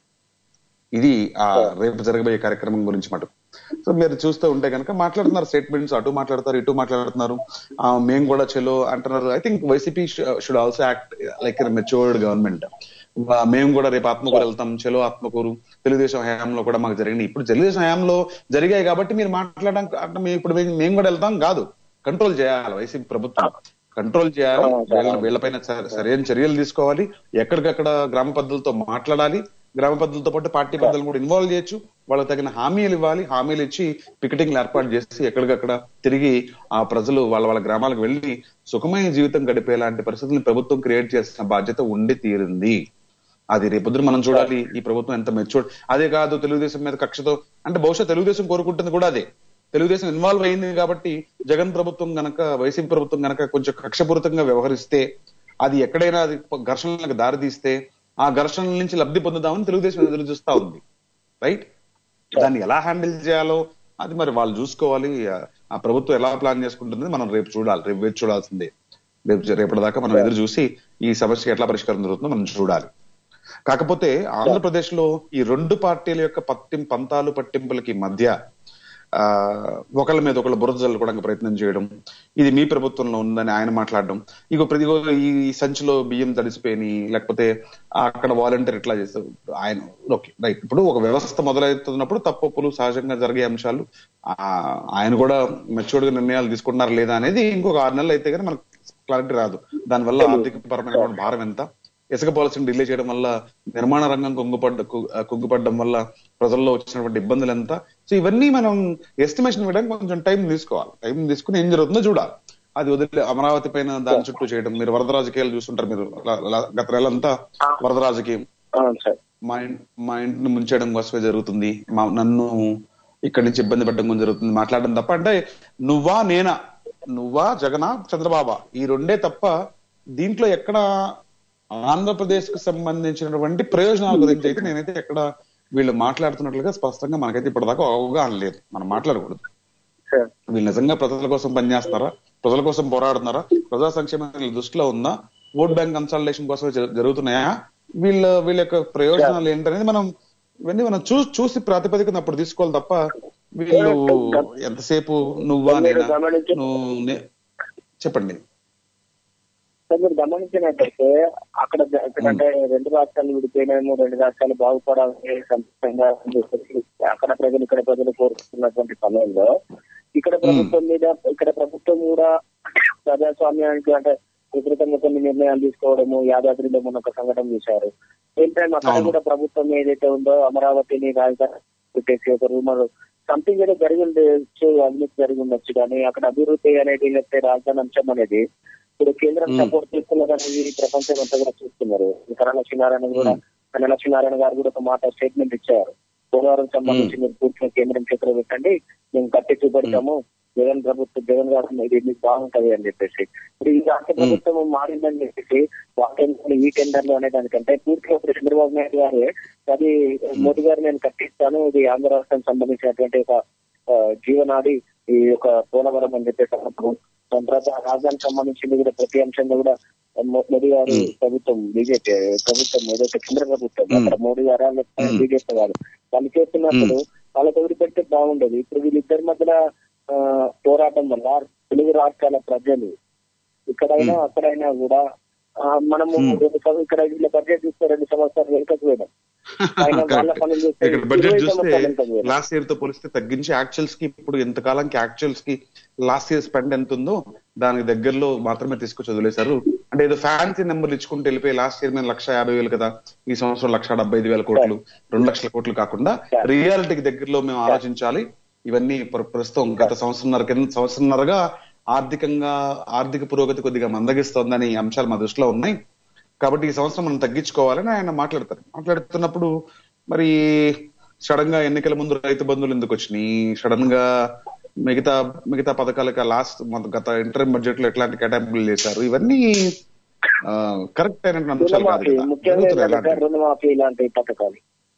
ఇది ఆ రేపు జరగబోయే కార్యక్రమం గురించి మాట సో మీరు చూస్తూ ఉంటే కనుక మాట్లాడుతున్నారు స్టేట్మెంట్స్ అటు మాట్లాడతారు ఇటు మాట్లాడుతున్నారు ఆ, మేము కూడా చెలో అంటున్నారు I think YCP should also act like matured government మేము కూడా రేపు ఆత్మకూరు వెళ్తాం చెలో ఆత్మకూరు తెలుగుదేశం హయాంలో కూడా మాకు జరిగినాయి ఇప్పుడు తెలుగుదేశం హయాంలో జరిగాయి కాబట్టి మీరు మాట్లాడడం అంటే మేము ఇప్పుడు మేము- మేము కూడా వెళ్తాం కాదు కంట్రోల్ చేయాలి వైసీపీ ప్రభుత్వం కంట్రోల్ చేయాలి వీళ్ళ వీళ్ళపైన స- సరైన చర్యలు తీసుకోవాలి ఎక్కడికక్కడ గ్రామ పద్ధతులతో మాట్లాడాలి గ్రామ పద్ధతులతో పాటు పార్టీ పద్ధతులు కూడా ఇన్వాల్వ్ చేయొచ్చు వాళ్ళకి తగిన హామీలు ఇవ్వాలి హామీలు ఇచ్చి పికెటింగ్లు ఏర్పాటు చేసి ఎక్కడికక్కడ తిరిగి ఆ ప్రజలు వాళ్ళ వాళ్ళ గ్రామాలకు వెళ్లి సుఖమైన జీవితం గడిపేలాంటి పరిస్థితులను ప్రభుత్వం క్రియేట్ చేసిన బాధ్యత ఉండి తీరింది అది రేపొద్దున మనం చూడాలి ఈ ప్రభుత్వం ఎంత మెచ్యూర్ అదే కాదు తెలుగుదేశం మీద కక్షతో అంటే బహుశా తెలుగుదేశం కోరుకుంటుంది కూడా అదే తెలుగుదేశం ఇన్వాల్వ్ అయింది కాబట్టి జగన్ ప్రభుత్వం గనక వైసీపీ ప్రభుత్వం గనక కొంచెం కక్షపూరితంగా వ్యవహరిస్తే అది ఎక్కడైనా అది ఘర్షణలకు దారితీస్తే ఆ ఘర్షణల నుంచి లబ్ధి పొందుదామని తెలుగుదేశం ఎదురు చూస్తా ఉంది రైట్ దాన్ని ఎలా హ్యాండిల్ చేయాలో అది మరి వాళ్ళు చూసుకోవాలి ఆ- ఆ ప్రభుత్వం ఎలా ప్లాన్ చేసుకుంటుంది మనం రేపు చూడాలి రేపు వేచి చూడాల్సిందే రేపు రేపటిదాకా మనం ఎదురు చూసి ఈ సమస్యకి ఎట్లా పరిష్కారం జరుగుతుందో మనం చూడాలి కాకపోతే ఆంధ్రప్రదేశ్ లో ఈ రెండు పార్టీల యొక్క పట్టిం పంతాలు పట్టింపులకి మధ్య ఆ ఒకళ్ళ మీద ఒకళ్ళు బురద చల్లుకోవడానికి ప్రయత్నం చేయడం ఇది మీ ప్రభుత్వంలో ఉందని ఆయన మాట్లాడడం ఇగో ప్రతి ఇగో ఈ సంచిలో బియ్యం తడిసిపోయి లేకపోతే అక్కడ వాలంటీర్ ఇట్లా చేస్తారు ఆయన ఓకే రైట్ ఇప్పుడు ఒక వ్యవస్థ మొదలవుతున్నప్పుడు తప్పులు సహజంగా జరిగే అంశాలు ఆ, ఆయన కూడా మెచ్యూర్డ్ గా నిర్ణయాలు తీసుకుంటున్నారు లేదా అనేది ఇంకొక ఆరు నెలలు అయితే కానీ మనకు క్లారిటీ రాదు దానివల్ల ఆర్థిక పరమైన భారం ఎంత ఇసుక పాలసీని డిలే చేయడం వల్ల నిర్మాణ రంగం కుంగుపడ్డ కు- ఆ, కుంగుపడడం వల్ల ప్రజల్లో వచ్చినటువంటి ఇబ్బందులు ఎంత సో ఇవన్నీ మనం ఎస్టిమేషన్ వేయడానికి కొంచెం టైం తీసుకోవాలి టైం తీసుకుని ఏం జరుగుతుందో చూడాలి అది వదిలే అమరావతి పైన దాని చుట్టూ చేయడం మీరు వరద రాజకీయాలు చూస్తుంటారు మీరు ల- ల- గత నెలంతా వరద రాజకీయం అవును సార్ మా ఇన్- మా ఇంటిని ముంచేయడం కోసమే జరుగుతుంది మా నన్ను ఇక్కడి నుంచి ఇబ్బంది పెట్టడం కోసం జరుగుతుంది మాట్లాడడం తప్ప అంటే నువ్వా నేనా నువ్వా జగనా చంద్రబాబా ఈ రెండే తప్ప దీంట్లో ఎక్కడ ఆంధ్రప్రదేశ్ కు సంబంధించినటువంటి ప్రయోజనాల గురించి అయితే నేనైతే ఎక్కడ వీళ్ళు మాట్లాడుతున్నట్లుగా స్పష్టంగా మనకైతే ఇప్పటిదాకా అవగాహన లేదు మనం మాట్లాడకూడదు సార్ వీళ్ళు నిజంగా ప్రజల కోసం పనిచేస్తారా ప్రజల కోసం పోరాడుతున్నారా ప్రజా సంక్షేమం వీళ్ళ దృష్టిలో ఉందా ఓట్ బ్యాంక్ కన్సల్టేషన్ కోసం జ- జరుగుతున్నాయా వీళ్ళ వీళ్ళ యొక్క ప్రయోజనాలు ఏంటనేది మనం ఇవన్నీ మనం చూ చూసి ప్రాతిపదికన అప్పుడు తీసుకోవాలి తప్ప వీళ్ళు ఎంతసేపు నువ్వా నేనా గమనించు- నువ్వు నే- చెప్పండి సార్ మీరు గమనించినట్టయితే అక్కడ జ- ఎందుకంటే రెండు రాష్ట్రాలు విడిపోయినాము రెండు రాష్ట్రాలు బాగుపడాలని సంతోషంగా అని చెప్పేసి అక్కడ ప్రజలు ఇక్కడ ప్రజలు కోరుతున్నటువంటి సమయంలో ఇక్కడ ప్రభుత్వం మీద ఇక్కడ ప్రభుత్వం కూడా ప్రజాస్వామ్యానికి అంటే విపరీతంగా కొన్ని నిర్ణయాలు తీసుకోవడము యాదాద్రిలో మొన్న ఒక సంఘటన చూశారు సేమ్ టైం అక్కడ అవును. కూడా ప్రభుత్వం ఏదైతే ఉందో అమరావతిని రాజధాని పెట్టేసి ఒక రూమర్ సంథింగ్ ఏదో జరిగి ఉండొచ్చు అవినీతి జరిగి ఉండొచ్చు కానీ అక్కడ అభివృద్ధి అనేది లేకపోతే రాజధాని అంశం అనేది ఇప్పుడు కేంద్రం మ్మ్. సపోర్ట్ చేస్తున్నారు అనేది ప్రపంచం అంతా కూడా చూస్తున్నారు కరణ లక్ష్మీనారాయణ కూడా కరణ లక్ష్మీనారాయణ గారు కూడా ఒక మాట స్టేట్మెంట్ ఇచ్చారు పోలవరం సంబంధించి మీరు పూర్తిగా కేంద్రం చేతిలో పెట్టండి మేము కట్టి చూపెడతాము జగన్ ప్రభుత్వం జగన్ గారు ఇది మీకు బాగుంటది అని చెప్పేసి ఇప్పుడు ఈ రాష్ట్ర ప్రభుత్వం మారిందని చెప్పేసి వాటి ఈ టెండర్లు అనే దానికంటే పూర్తిగా ఇప్పుడు చంద్రబాబు నాయుడు గారు అది మోదీ గారు నేను కట్టిస్తాను ఇది ఆంధ్ర రాష్ట్రానికి సంబంధించినటువంటి ఒక ఆ, జీవనాడి ఈ యొక్క పోలవరం అని చెప్పేసి అన్నప్పుడు దాని తర్వాత రాజధానికి సంబంధించింది కూడా ప్రతి అంశంలో కూడా మో- మోదీ గారు ప్రభుత్వం బీజేపీ ప్రభుత్వం ఏదైతే కేంద్ర ప్రభుత్వం అక్కడ మోడీ గారా లేకపోతే బీజేపీ గారు వాళ్ళు చేస్తున్నప్పుడు వాళ్ళకి వదిలిపెడితే బాగుండేది ఇప్పుడు వీళ్ళిద్దరి మధ్యన ఆ, పోరాటం వల్ల తెలుగు రాష్ట్రాల ప్రజలు ఇక్కడైనా అక్కడైనా కూడా ఆ, మనము రెండు సంవ- ఇక్కడ వీళ్ళ బడ్జెట్ చూస్తే రెండు సంవత్సరాలు వెనుకకు పోయినాం ఆయన వాళ్ళ పనులు చూస్తే ఇక్కడ బడ్జెట్ ఇరవై చూస్తే సంవత్సరాలు వెనుకకు పోయినాం. లాస్ట్ ఇయర్ తో పోలిస్తే తగ్గించి యాక్చువల్స్ కి ఇప్పుడు ఎంతకాలంకి యాక్చువల్స్ కి లాస్ట్ ఇయర్ స్పెండ్ ఎంత ఉందో దానికి దగ్గరలో మాత్రమే తీసుకొచ్చి వదిలేశారు అంటే ఏదో ఫ్యాన్సీ నెంబర్లు ఇచ్చుకుంటూ వెళ్ళిపోయి లాస్ట్ ఇయర్ మేము లక్ష యాభై వేలు కదా ఈ సంవత్సరం లక్ష డెబ్బై ఐదు వేల కోట్లు రెండు లక్షల కోట్లు కాకుండా రియాలిటీకి దగ్గరలో మేము ఆలోచించాలి ఇవన్నీ ప్ర- ప్రస్తుతం గత సంవత్సరంన్నర కింద సంవత్సరంన్నరగా ఆర్థికంగా ఆర్థిక పురోగతి కొద్దిగా మందగిస్తోందని ఈ అంశాలు మా దృష్టిలో ఉన్నాయి కాబట్టి ఈ సంవత్సరం మనం తగ్గించుకోవాలని ఆయన మాట్లాడతారు మాట్లాడుతున్నప్పుడు మరి సడన్ గా ఎన్నికల ముందు రైతు బంధువులు ఎందుకు వచ్చినాయి సడన్ గా మిగతా మిగతా పథకాలకు లాస్ట్ గత ఇంటర్ బడ్జెట్ లో ఎట్లాంటి కేటాయింపులు చేశారు ఇవన్నీ కరెక్ట్ అయినటువంటి అంశాలు కాదు రుణమాఫీ కదా ముఖ్యంగా జరుగుతున్నాయి ఏంటంటే అలాంటివి. రుణమాఫీ ఇలాంటి పథకాలు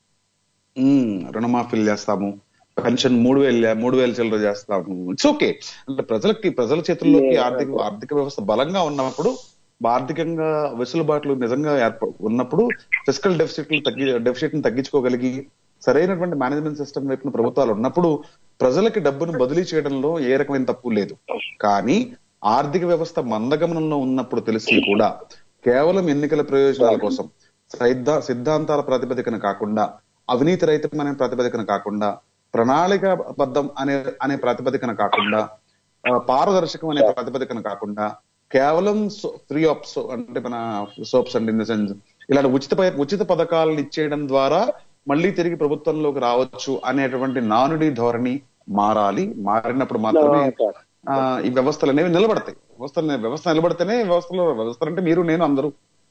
ఉమ్, రుణమాఫీలు చేస్తాము పెన్షన్ మూడు వేలు మూడు వేలు చిల్లర చేస్తాము ఇట్స్ ఓకే అంటే ప్రజలకి ప్రజల చేతుల్లోకి ఆర్థిక ఆర్థిక వ్యవస్థ బలంగా ఉన్నప్పుడు ఆర్థికంగా వెసులుబాట్లు నిజంగా ఏర్ప ఉన్నప్పుడు ఫిజికల్ డెఫిసిట్ తగ్గి డెఫిసిట్ ని తగ్గించుకోగలిగి సరైనటువంటి మేనేజ్మెంట్ సిస్టమ్ వైపున ప్రభుత్వాలు ఉన్నప్పుడు ప్రజలకి డబ్బును బదిలీ చేయడంలో ఏ రకమైన తప్పు లేదు కానీ ఆర్థిక వ్యవస్థ మందగమనంలో ఉన్నప్పుడు తెలిసి కూడా కేవలం ఎన్నికల ప్రయోజనాల కోసం సిద్ధ సిద్ధాంతాల ప్రాతిపదికన కాకుండా అవినీతి రహితమైన ప్రాతిపదికన కాకుండా ప్రణాళికాబద్ధం అనే అనే ప్రాతిపదికన కాకుండా ఆ, పారదర్శకం అనే ప్రాతిపదికన కాకుండా కేవలం ఫ్రీ ఆఫ్ అంటే మన soaps and in the sense ఇలాంటి ఉచిత ప- ఉచిత పథకాలను ఇచ్చేయడం ద్వారా మళ్ళీ తిరిగి ప్రభుత్వంలోకి రావచ్చు అనేటువంటి నానుడి ధోరణి మారాలి మారినప్పుడు మాత్రమే ఆ, ఈ వ్యవస్థలు అనేవి నిలబడతాయి వ్యవస్థలు వ్యవస్థ నిలబడితేనే వ్యవస్థలో వ్యవస్థలు అంటే మీరు నేను అందరూ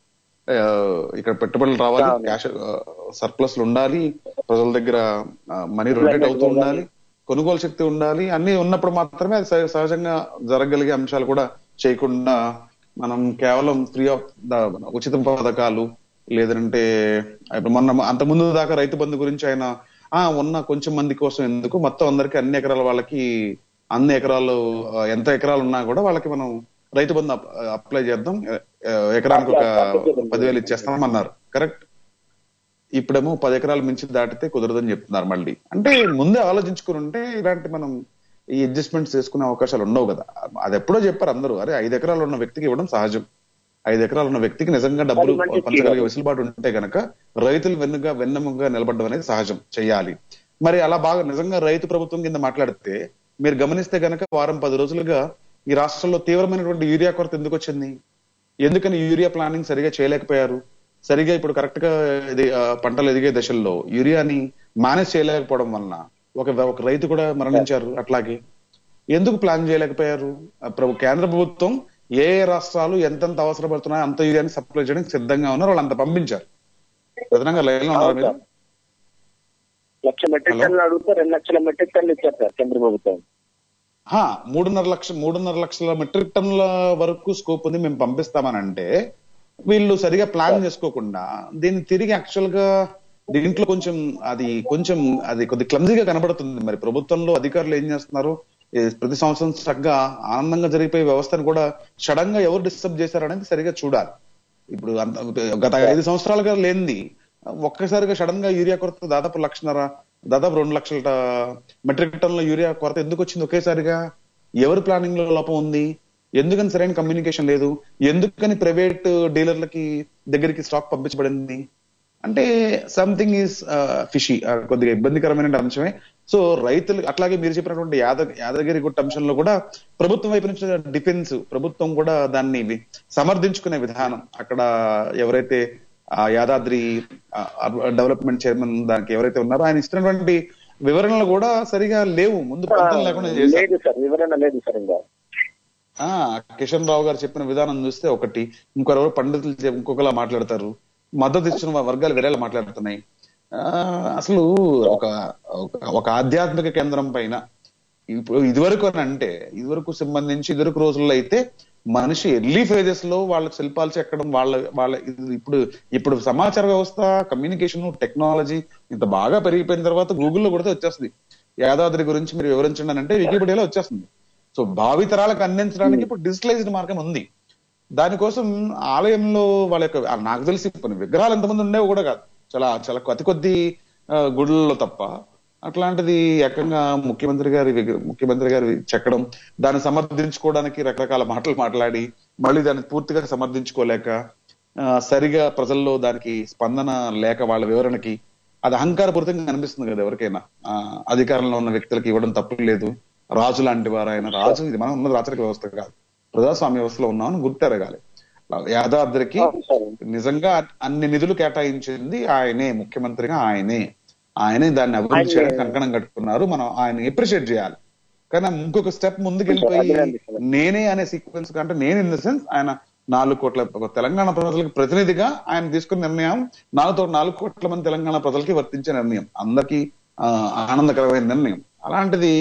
ఆ, ఇక్కడ పెట్టుబడులు రావాలి క్యాష్ సర్ప్లస్ ఉండాలి ప్రజల దగ్గర మనీ రొటేట్ అవుతూ ఉండాలి కొనుగోలు శక్తి ఉండాలి అన్ని ఉన్నప్పుడు మాత్రమే అది సహ- సహజంగా జరగగలిగే అంశాలు కూడా చేయకుండా మనం కేవలం ఫ్రీ ఆఫ్ ఉచిత పథకాలు లేదంటే ఇప్పుడు మొన్న అంత ముందు దాకా రైతు బంధు గురించి ఆయన ఆ ఉన్న కొంచెం మంది కోసం ఎందుకు మొత్తం అందరికి అన్ని ఎకరాల వాళ్ళకి అన్ని ఎకరాలు ఆ, ఎంత ఎకరాలు ఉన్నా కూడా వాళ్ళకి మనం రైతు బంధు అప్- అప్లై చేద్దాం ఆ, ఎకరానికి ఒక పదివేలు ఇచ్చేస్తాం అన్నారు కరెక్ట్ ఇప్పుడేమో పది ఎకరాలు మించి దాటితే కుదరదని చెప్తున్నారు మళ్ళీ అంటే ముందే ఆలోచించుకుని ఉంటే ఇలాంటి మనం ఈ అడ్జస్ట్మెంట్స్ చేసుకునే అవకాశాలు ఉండవు కదా అది ఎప్పుడో చెప్పారు అందరూ అరే ఐదు ఎకరాలు ఉన్న వ్యక్తికి ఇవ్వడం సహజం ఐదు ఎకరాలు ఉన్న వ్యక్తికి నిజంగా డబ్బులు అది మంచి పంచగలిగే వెసులుబాటు ఉంటే గనక రైతులు వెన్నుగా వెన్నెముగా నిలబడడం అనేది సహజం చేయాలి మరి అలా బాగా నిజంగా రైతు ప్రభుత్వం కింద మాట్లాడితే మీరు గమనిస్తే గనక వారం పది రోజులుగా ఈ రాష్ట్రంలో తీవ్రమైనటువంటి యూరియా కొరత ఎందుకు వచ్చింది ఎందుకని యూరియా ప్లానింగ్ సరిగా చేయలేకపోయారు సరిగా ఇప్పుడు కరెక్ట్ గా ఇది ఆ, పంటలు ఎదిగే దశల్లో యూరియాని మేనేజ్ చేయలేకపోవడం వలన ఒక ఒక రైతు కూడా మరణించారు అట్లాగే ఎందుకు ప్లాన్ చేయలేకపోయారు ఆ, ప్రభు కేంద్ర ప్రభుత్వం ఏ ఏ రాష్ట్రాలు ఎంతెంత అవసరపడుతున్నాయో అంత యూరియాని సప్లై చేయడానికి సిద్ధంగా ఉన్నారు వాళ్ళు అంత పంపించారు ప్రధానంగా లైన్ లో ఉన్నారు మీరు లక్ష మెట్రిక్ టన్నులు అడిగితే రెండు లక్షల మెట్రిక్ టన్నులు ఇచ్చారు సార్ కేంద్ర ప్రభుత్వం హా, మూడున్నర లక్ష మూడున్నర లక్షల మెట్రిక్ టన్నుల వరకు స్కోప్ ఉంది మేము పంపిస్తామని అంటే వీళ్ళు సరిగా ప్లాన్ చేసుకోకుండా దీన్ని తిరిగి యాక్చువల్ గా దీంట్లో కొంచెం అది కొంచెం అది కొద్ది క్లమ్జీగా కనబడుతుంది మరి ప్రభుత్వంలో అధికారులు ఏం చేస్తున్నారు ఏ ప్రతి సంవత్సరం చక్కగా ఆనందంగా జరిగిపోయే వ్యవస్థను కూడా సడన్ గా ఎవరు డిస్టర్బ్ చేశారనేది సరిగా చూడాలి ఇప్పుడు అంత- గత ఐదు సంవత్సరాలుగా లేనిది ఒక్కసారిగా సడన్ గా యూరియా కొరత దాదాపు లక్షన్నర దాదాపు రెండు లక్షల ట- మెట్రిక్ టన్నుల యూరియా కొరత ఎందుకు వచ్చింది ఒకేసారిగా ఎవరి ప్లానింగ్ లో లోపం ఉంది ఎందుకని సరైన కమ్యూనికేషన్ లేదు ఎందుకని ప్రైవేట్ డీలర్లకి దగ్గరికి స్టాక్ పంపించబడింది అంటే సంథింగ్ ఈస్ ఫిషీ కొద్దిగా ఇబ్బందికరమైన అంశమే సో రైతులు అట్లాగే మీరు చెప్పినటువంటి యాద యాదగిరి గుట్ట అంశంలో కూడా ప్రభుత్వం వైపు నుంచి డిఫెన్స్ ప్రభుత్వం కూడా దాన్ని వి- సమర్థించుకునే విధానం అక్కడ ఎవరైతే ఆ యాదాద్రి డెవలప్మెంట్ చైర్మన్ దానికి ఎవరైతే ఉన్నారో ఆయన ఇస్తున్నటువంటి వివరణలు కూడా సరిగా లేవు ముందు పొంతన లేకుండా చేశారు లేదు సార్ వివరణ లేదు సార్ ఇంకా ఆ కిషన్ రావు గారు చెప్పిన విధానం చూస్తే ఒకటి ఇంకొకరు పండితులు చెప్- ఇంకొకలా మాట్లాడతారు మద్దతు ఇచ్చిన వర్గాలు వేరేలా మాట్లాడుతున్నాయి ఆ, అసలు ఒక ఒక- ఒక ఆధ్యాత్మిక కేంద్రం పైన ఇప్పుడు ఇదివరకు అని అంటే ఇదివరకు సంబంధించి ఇదివరకు రోజుల్లో అయితే మనిషి ఎర్లీ ఫేజెస్ లో వాళ్ళ శిల్పాలు చెక్కడం వాళ్ళ వాళ్ళ ఇది ఇప్పుడు ఇప్పుడు సమాచార వ్యవస్థ కమ్యూనికేషన్ టెక్నాలజీ ఇంత బాగా పెరిగిపోయిన తర్వాత గూగుల్లో కొడితే వచ్చేస్తుంది యాదాద్రి గురించి మీరు వివరించండి అని అంటే వికీపీడియాలో వచ్చేస్తుంది సో భావితరాలకు అందించడానికి ఇప్పుడు డిజిటలైజ్డ్ మార్గం ఉంది దానికోసం ఆలయంలో వాళ్ళ యొక్క ఆ నాకు తెలిసి కొన్ని విగ్రహాలు ఎంతమంది ఉండేవి కూడా కాదు చాలా చాలా అతి కొద్ది ఆ, గుడులలో తప్ప అట్లాంటిది ఏకంగా ముఖ్యమంత్రి గారి విగ్ర- ముఖ్యమంత్రి గారి చెక్కడం దాన్ని సమర్థించుకోవడానికి రకరకాల మాటలు మాట్లాడి మళ్ళీ దాన్ని పూర్తిగా సమర్థించుకోలేక ఆ, సరిగా ప్రజల్లో దానికి స్పందన లేక వాళ్ళ వివరణకి అది అహంకారపూరితంగా అనిపిస్తుంది కదా ఎవరికైనా ఆ, అధికారంలో ఉన్న వ్యక్తులకి ఇవ్వడం తప్పు లేదు రాజు లాంటి వారు ఆయన రాజు ఇది మనం ఉన్నది రాచరిక వ్యవస్థ కాదు ప్రజాస్వామ్య వ్యవస్థలో ఉన్నామని గుర్తెరగాలి యాదాద్రికి సార్ నిజంగా అన్ని నిధులు కేటాయించింది ఆయనే ముఖ్యమంత్రిగా ఆయనే ఆయనే దాన్ని అభివృద్ధి ఆయనే. చేయడానికి కంకణం కట్టుకున్నారు మనం ఆయన ఎప్రిషియేట్ చేయాలి కానీ ఇంకొక స్టెప్ ముందుకు వెళ్ళిపోయి అదేనండి సార్. నేనే అనే సీక్వెన్స్ అంటే నేను ఇన్ ద సెన్స్ ఆయన నాలుగు కోట్ల ఒక తెలంగాణ ప్రజలకు ప్రతినిధిగా ఆయన తీసుకున్న నిర్ణయం నాలుగు నాలుగు కోట్ల మంది తెలంగాణ ప్రజలకి వర్తించే నిర్ణయం అందరికీ ఆ, ఆనందకరమైన నిర్ణయం అలాంటిది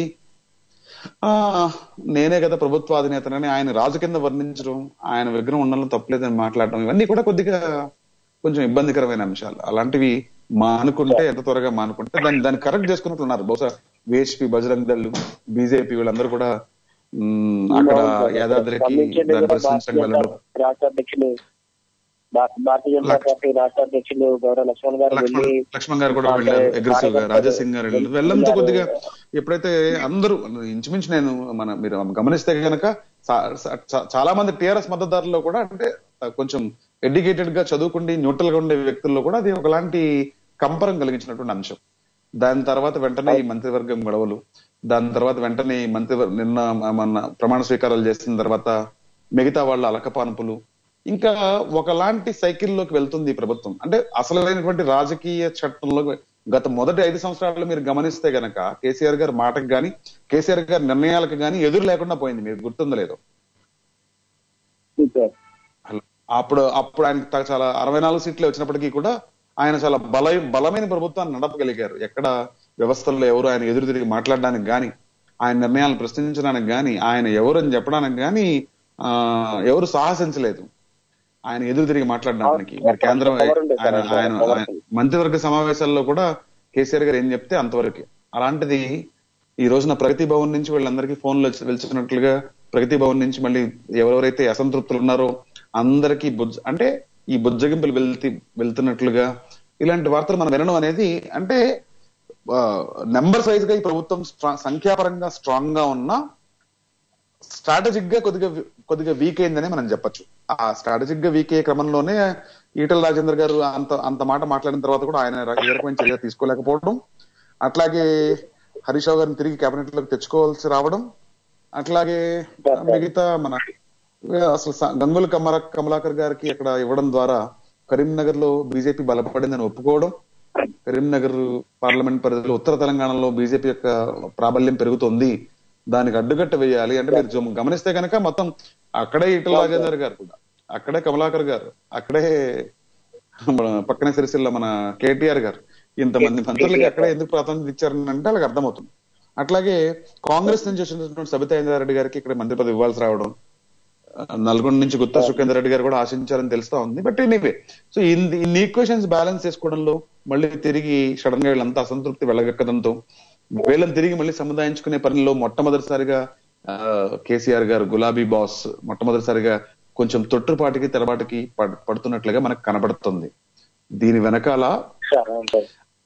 ఆ నేనే కదా ప్రభుత్వ అధినేతనని ఆయన రాజు కింద వర్ణించడం ఆయన విగ్రహం ఉండడం తప్పలేదని మాట్లాడడం ఇవన్నీ కూడా కొద్దిగా కొంచెం ఇబ్బందికరమైన అంశాలు అలాంటివి మానుకుంటే ఎంత త్వరగా మానుకుంటే దాన్ని దాన్ని కరెక్ట్ చేసుకున్నట్లున్నారు బహుశా విహెచ్పి బజరంగ్ దళ్ బీజేపీ వీళ్ళందరూ కూడా ఉమ్, అక్కడ యాదాద్రికి స్పందించేది దాన్ని కూడా పరిశీలించడానికి భారతీయ వెళ్ళడం రాష్ట్ర అధ్యక్షులు భా- భారతీయ జనతా లక్ష్- పార్టీ రాష్ట్ర అధ్యక్షులు గౌరవ లక్ష్మణ్ గారు లక్ష్మణ్ వెళ్ళి లక్ష్మణ్ గారు కూడా వెళ్ళారు అగ్రెసివ్ గా రాజా సింగ్ గారు వెళ్ళారు వెళ్ళంతో కొద్దిగా ఎప్పుడైతే అందరూ ఇంచుమించు నేను మన మీరు గమనిస్తే గనక చా- చా- చాలా మంది టిఆర్ఎస్ మద్దతుదారుల్లో కూడా అంటే కొంచెం ఎడ్యుకేటెడ్ గా చదువుకుండి న్యూట్రల్ గా ఉండే వ్యక్తుల్లో కూడా అది ఒకలాంటి కంపరం కలిగించినటువంటి అంశం దాని తర్వాత వెంటనే ఈ మంత్రివర్గం గొడవలు దాని తర్వాత వెంటనే ఈ మంత్రివర్ నిన్న మన ప్రమాణ స్వీకారాలు చేసిన తర్వాత మిగతా వాళ్ళ అలకపానుపులు ఇంకా ఒకలాంటి సైకిల్లోకి వెళ్తుంది ఈ ప్రభుత్వం అంటే అసలైనటువంటి రాజకీయ చట్టంలో గత మొదటి ఐదు సంవత్సరాలు మీరు గమనిస్తే గనక కేసీఆర్ గారి మాటకు గాని కేసీఆర్ గారి నిర్ణయాలకు గాని ఎదురు లేకుండా పోయింది మీకు గుర్తుందో లేదో సార్ హలో. అప్పుడు అప్పుడు ఆయన త- చాలా అరవై నాలుగు సీట్లు వచ్చినప్పటికీ కూడా ఆయన చాలా బల బలమైన ప్రభుత్వాన్ని నడపగలిగారు ఎక్కడ వ్యవస్థల్లో ఎవరు ఆయన ఎదురు తిరిగి మాట్లాడడానికి గాని ఆయన నిర్ణయాలను ప్రశ్నించడానికి గాని ఆయన ఎవరు అని చెప్పడానికి గాని ఆ ఎవరు సాహసించలేదు ఆయన ఎదురు తిరిగి మాట్లాడడానికి మీరు కేంద్రం పవర్ ఉంది సార్, ఆయన ఆయన పవర్ ఆయన మంత్రివర్గ సమావేశాల్లో కూడా కేసీఆర్ గారు ఏం చెప్తే అంతవరకే అలాంటిది ఈ రోజున ప్రగతి భవన్ నుంచి వీళ్ళందరికీ ఫోన్లు వచ్చి వెళ్తున్నట్లుగా ప్రగతి భవన్ నుంచి మళ్ళీ ఎవరెవరైతే అసంతృప్తులు ఉన్నారో అందరికీ బుజ్జ అంటే ఈ బుజ్జగింపులు వెళ్తి వెళ్తున్నట్లుగా ఇలాంటి వార్తలు మనం వినడం అనేది అంటే నెంబర్ వైజ్ గా ఈ ప్రభుత్వం స్ట్రా- సంఖ్యాపరంగా స్ట్రాంగ్ గా ఉన్నా స్ట్రాటజిక్ గా కొద్దిగా వి- కొద్దిగా వీక్ అయిందని మనం చెప్పొచ్చు ఆ స్ట్రాటజిక్ గా వీక్ అయ్యే క్రమంలోనే ఈటల రాజేందర్ గారు అంత అంత మాట మాట్లాడిన తర్వాత కూడా ఆయన ర- ఏ రకమైన చర్య తీసుకోలేకపోవడం అట్లాగే హరీష్ రావు గారిని తిరిగి కేబినెట్ లోకి తెచ్చుకోవాల్సి రావడం అట్లాగే మిగతా మన అసలు స- గంగుల కమల కమలాకర్ గారికి అక్కడ ఇవ్వడం ద్వారా కరీంనగర్ లో బీజేపీ బలపడిందని ఒప్పుకోవడం కరీంనగర్ పార్లమెంట్ పరిధిలో ఉత్తర తెలంగాణలో బీజేపీ యొక్క ప్రాబల్యం పెరుగుతోంది దానికి అడ్డుకట్ట వేయాలి అంటే మీరు జమ్- గమనిస్తే కనుక మొత్తం అక్కడే ఈటల రాజేందర్ గారు కూడా అక్కడే కమలాకర్ గారు అక్కడే మన పక్కనే సిరిసిల్ల మన కేటీఆర్ గారు ఇంతమంది మంత్రులకి అక్కడే ఎందుకు ప్రాధాన్యత ఇచ్చారని అంటే వాళ్ళకి అర్థమవుతుంది అట్లాగే కాంగ్రెస్ నుంచి వచ్చినటువంటి సబితా ఇంద్రారెడ్డి గారికి ఇక్కడ మంత్రి పదవి ఇవ్వాల్సి రావడం ఆ, నల్గొండ నుంచి గుత్తా సుఖేందర్ రెడ్డి గారు కూడా ఆశించారని తెలుస్తా ఉంది బట్ ఎనీవే సో ఇన్ని ఇన్ని ఈక్వేషన్స్ బ్యాలెన్స్ చేసుకోవడంలో మళ్ళీ తిరిగి సడన్ గా వీళ్ళంతా అసంతృప్తి వెళ్ళగక్కడంతో వీళ్ళని తిరిగి మళ్ళీ సముదాయించుకునే పనిలో మొట్టమొదటిసారిగా ఆ, కేసీఆర్ గారు గులాబీ బాస్ మొట్టమొదటిసారిగా కొంచెం తొట్టుపాటికి తెరబాటికి పడ్- పడుతున్నట్లుగా మనకు కనబడుతుంది దీని వెనకాల సార్ అవును సార్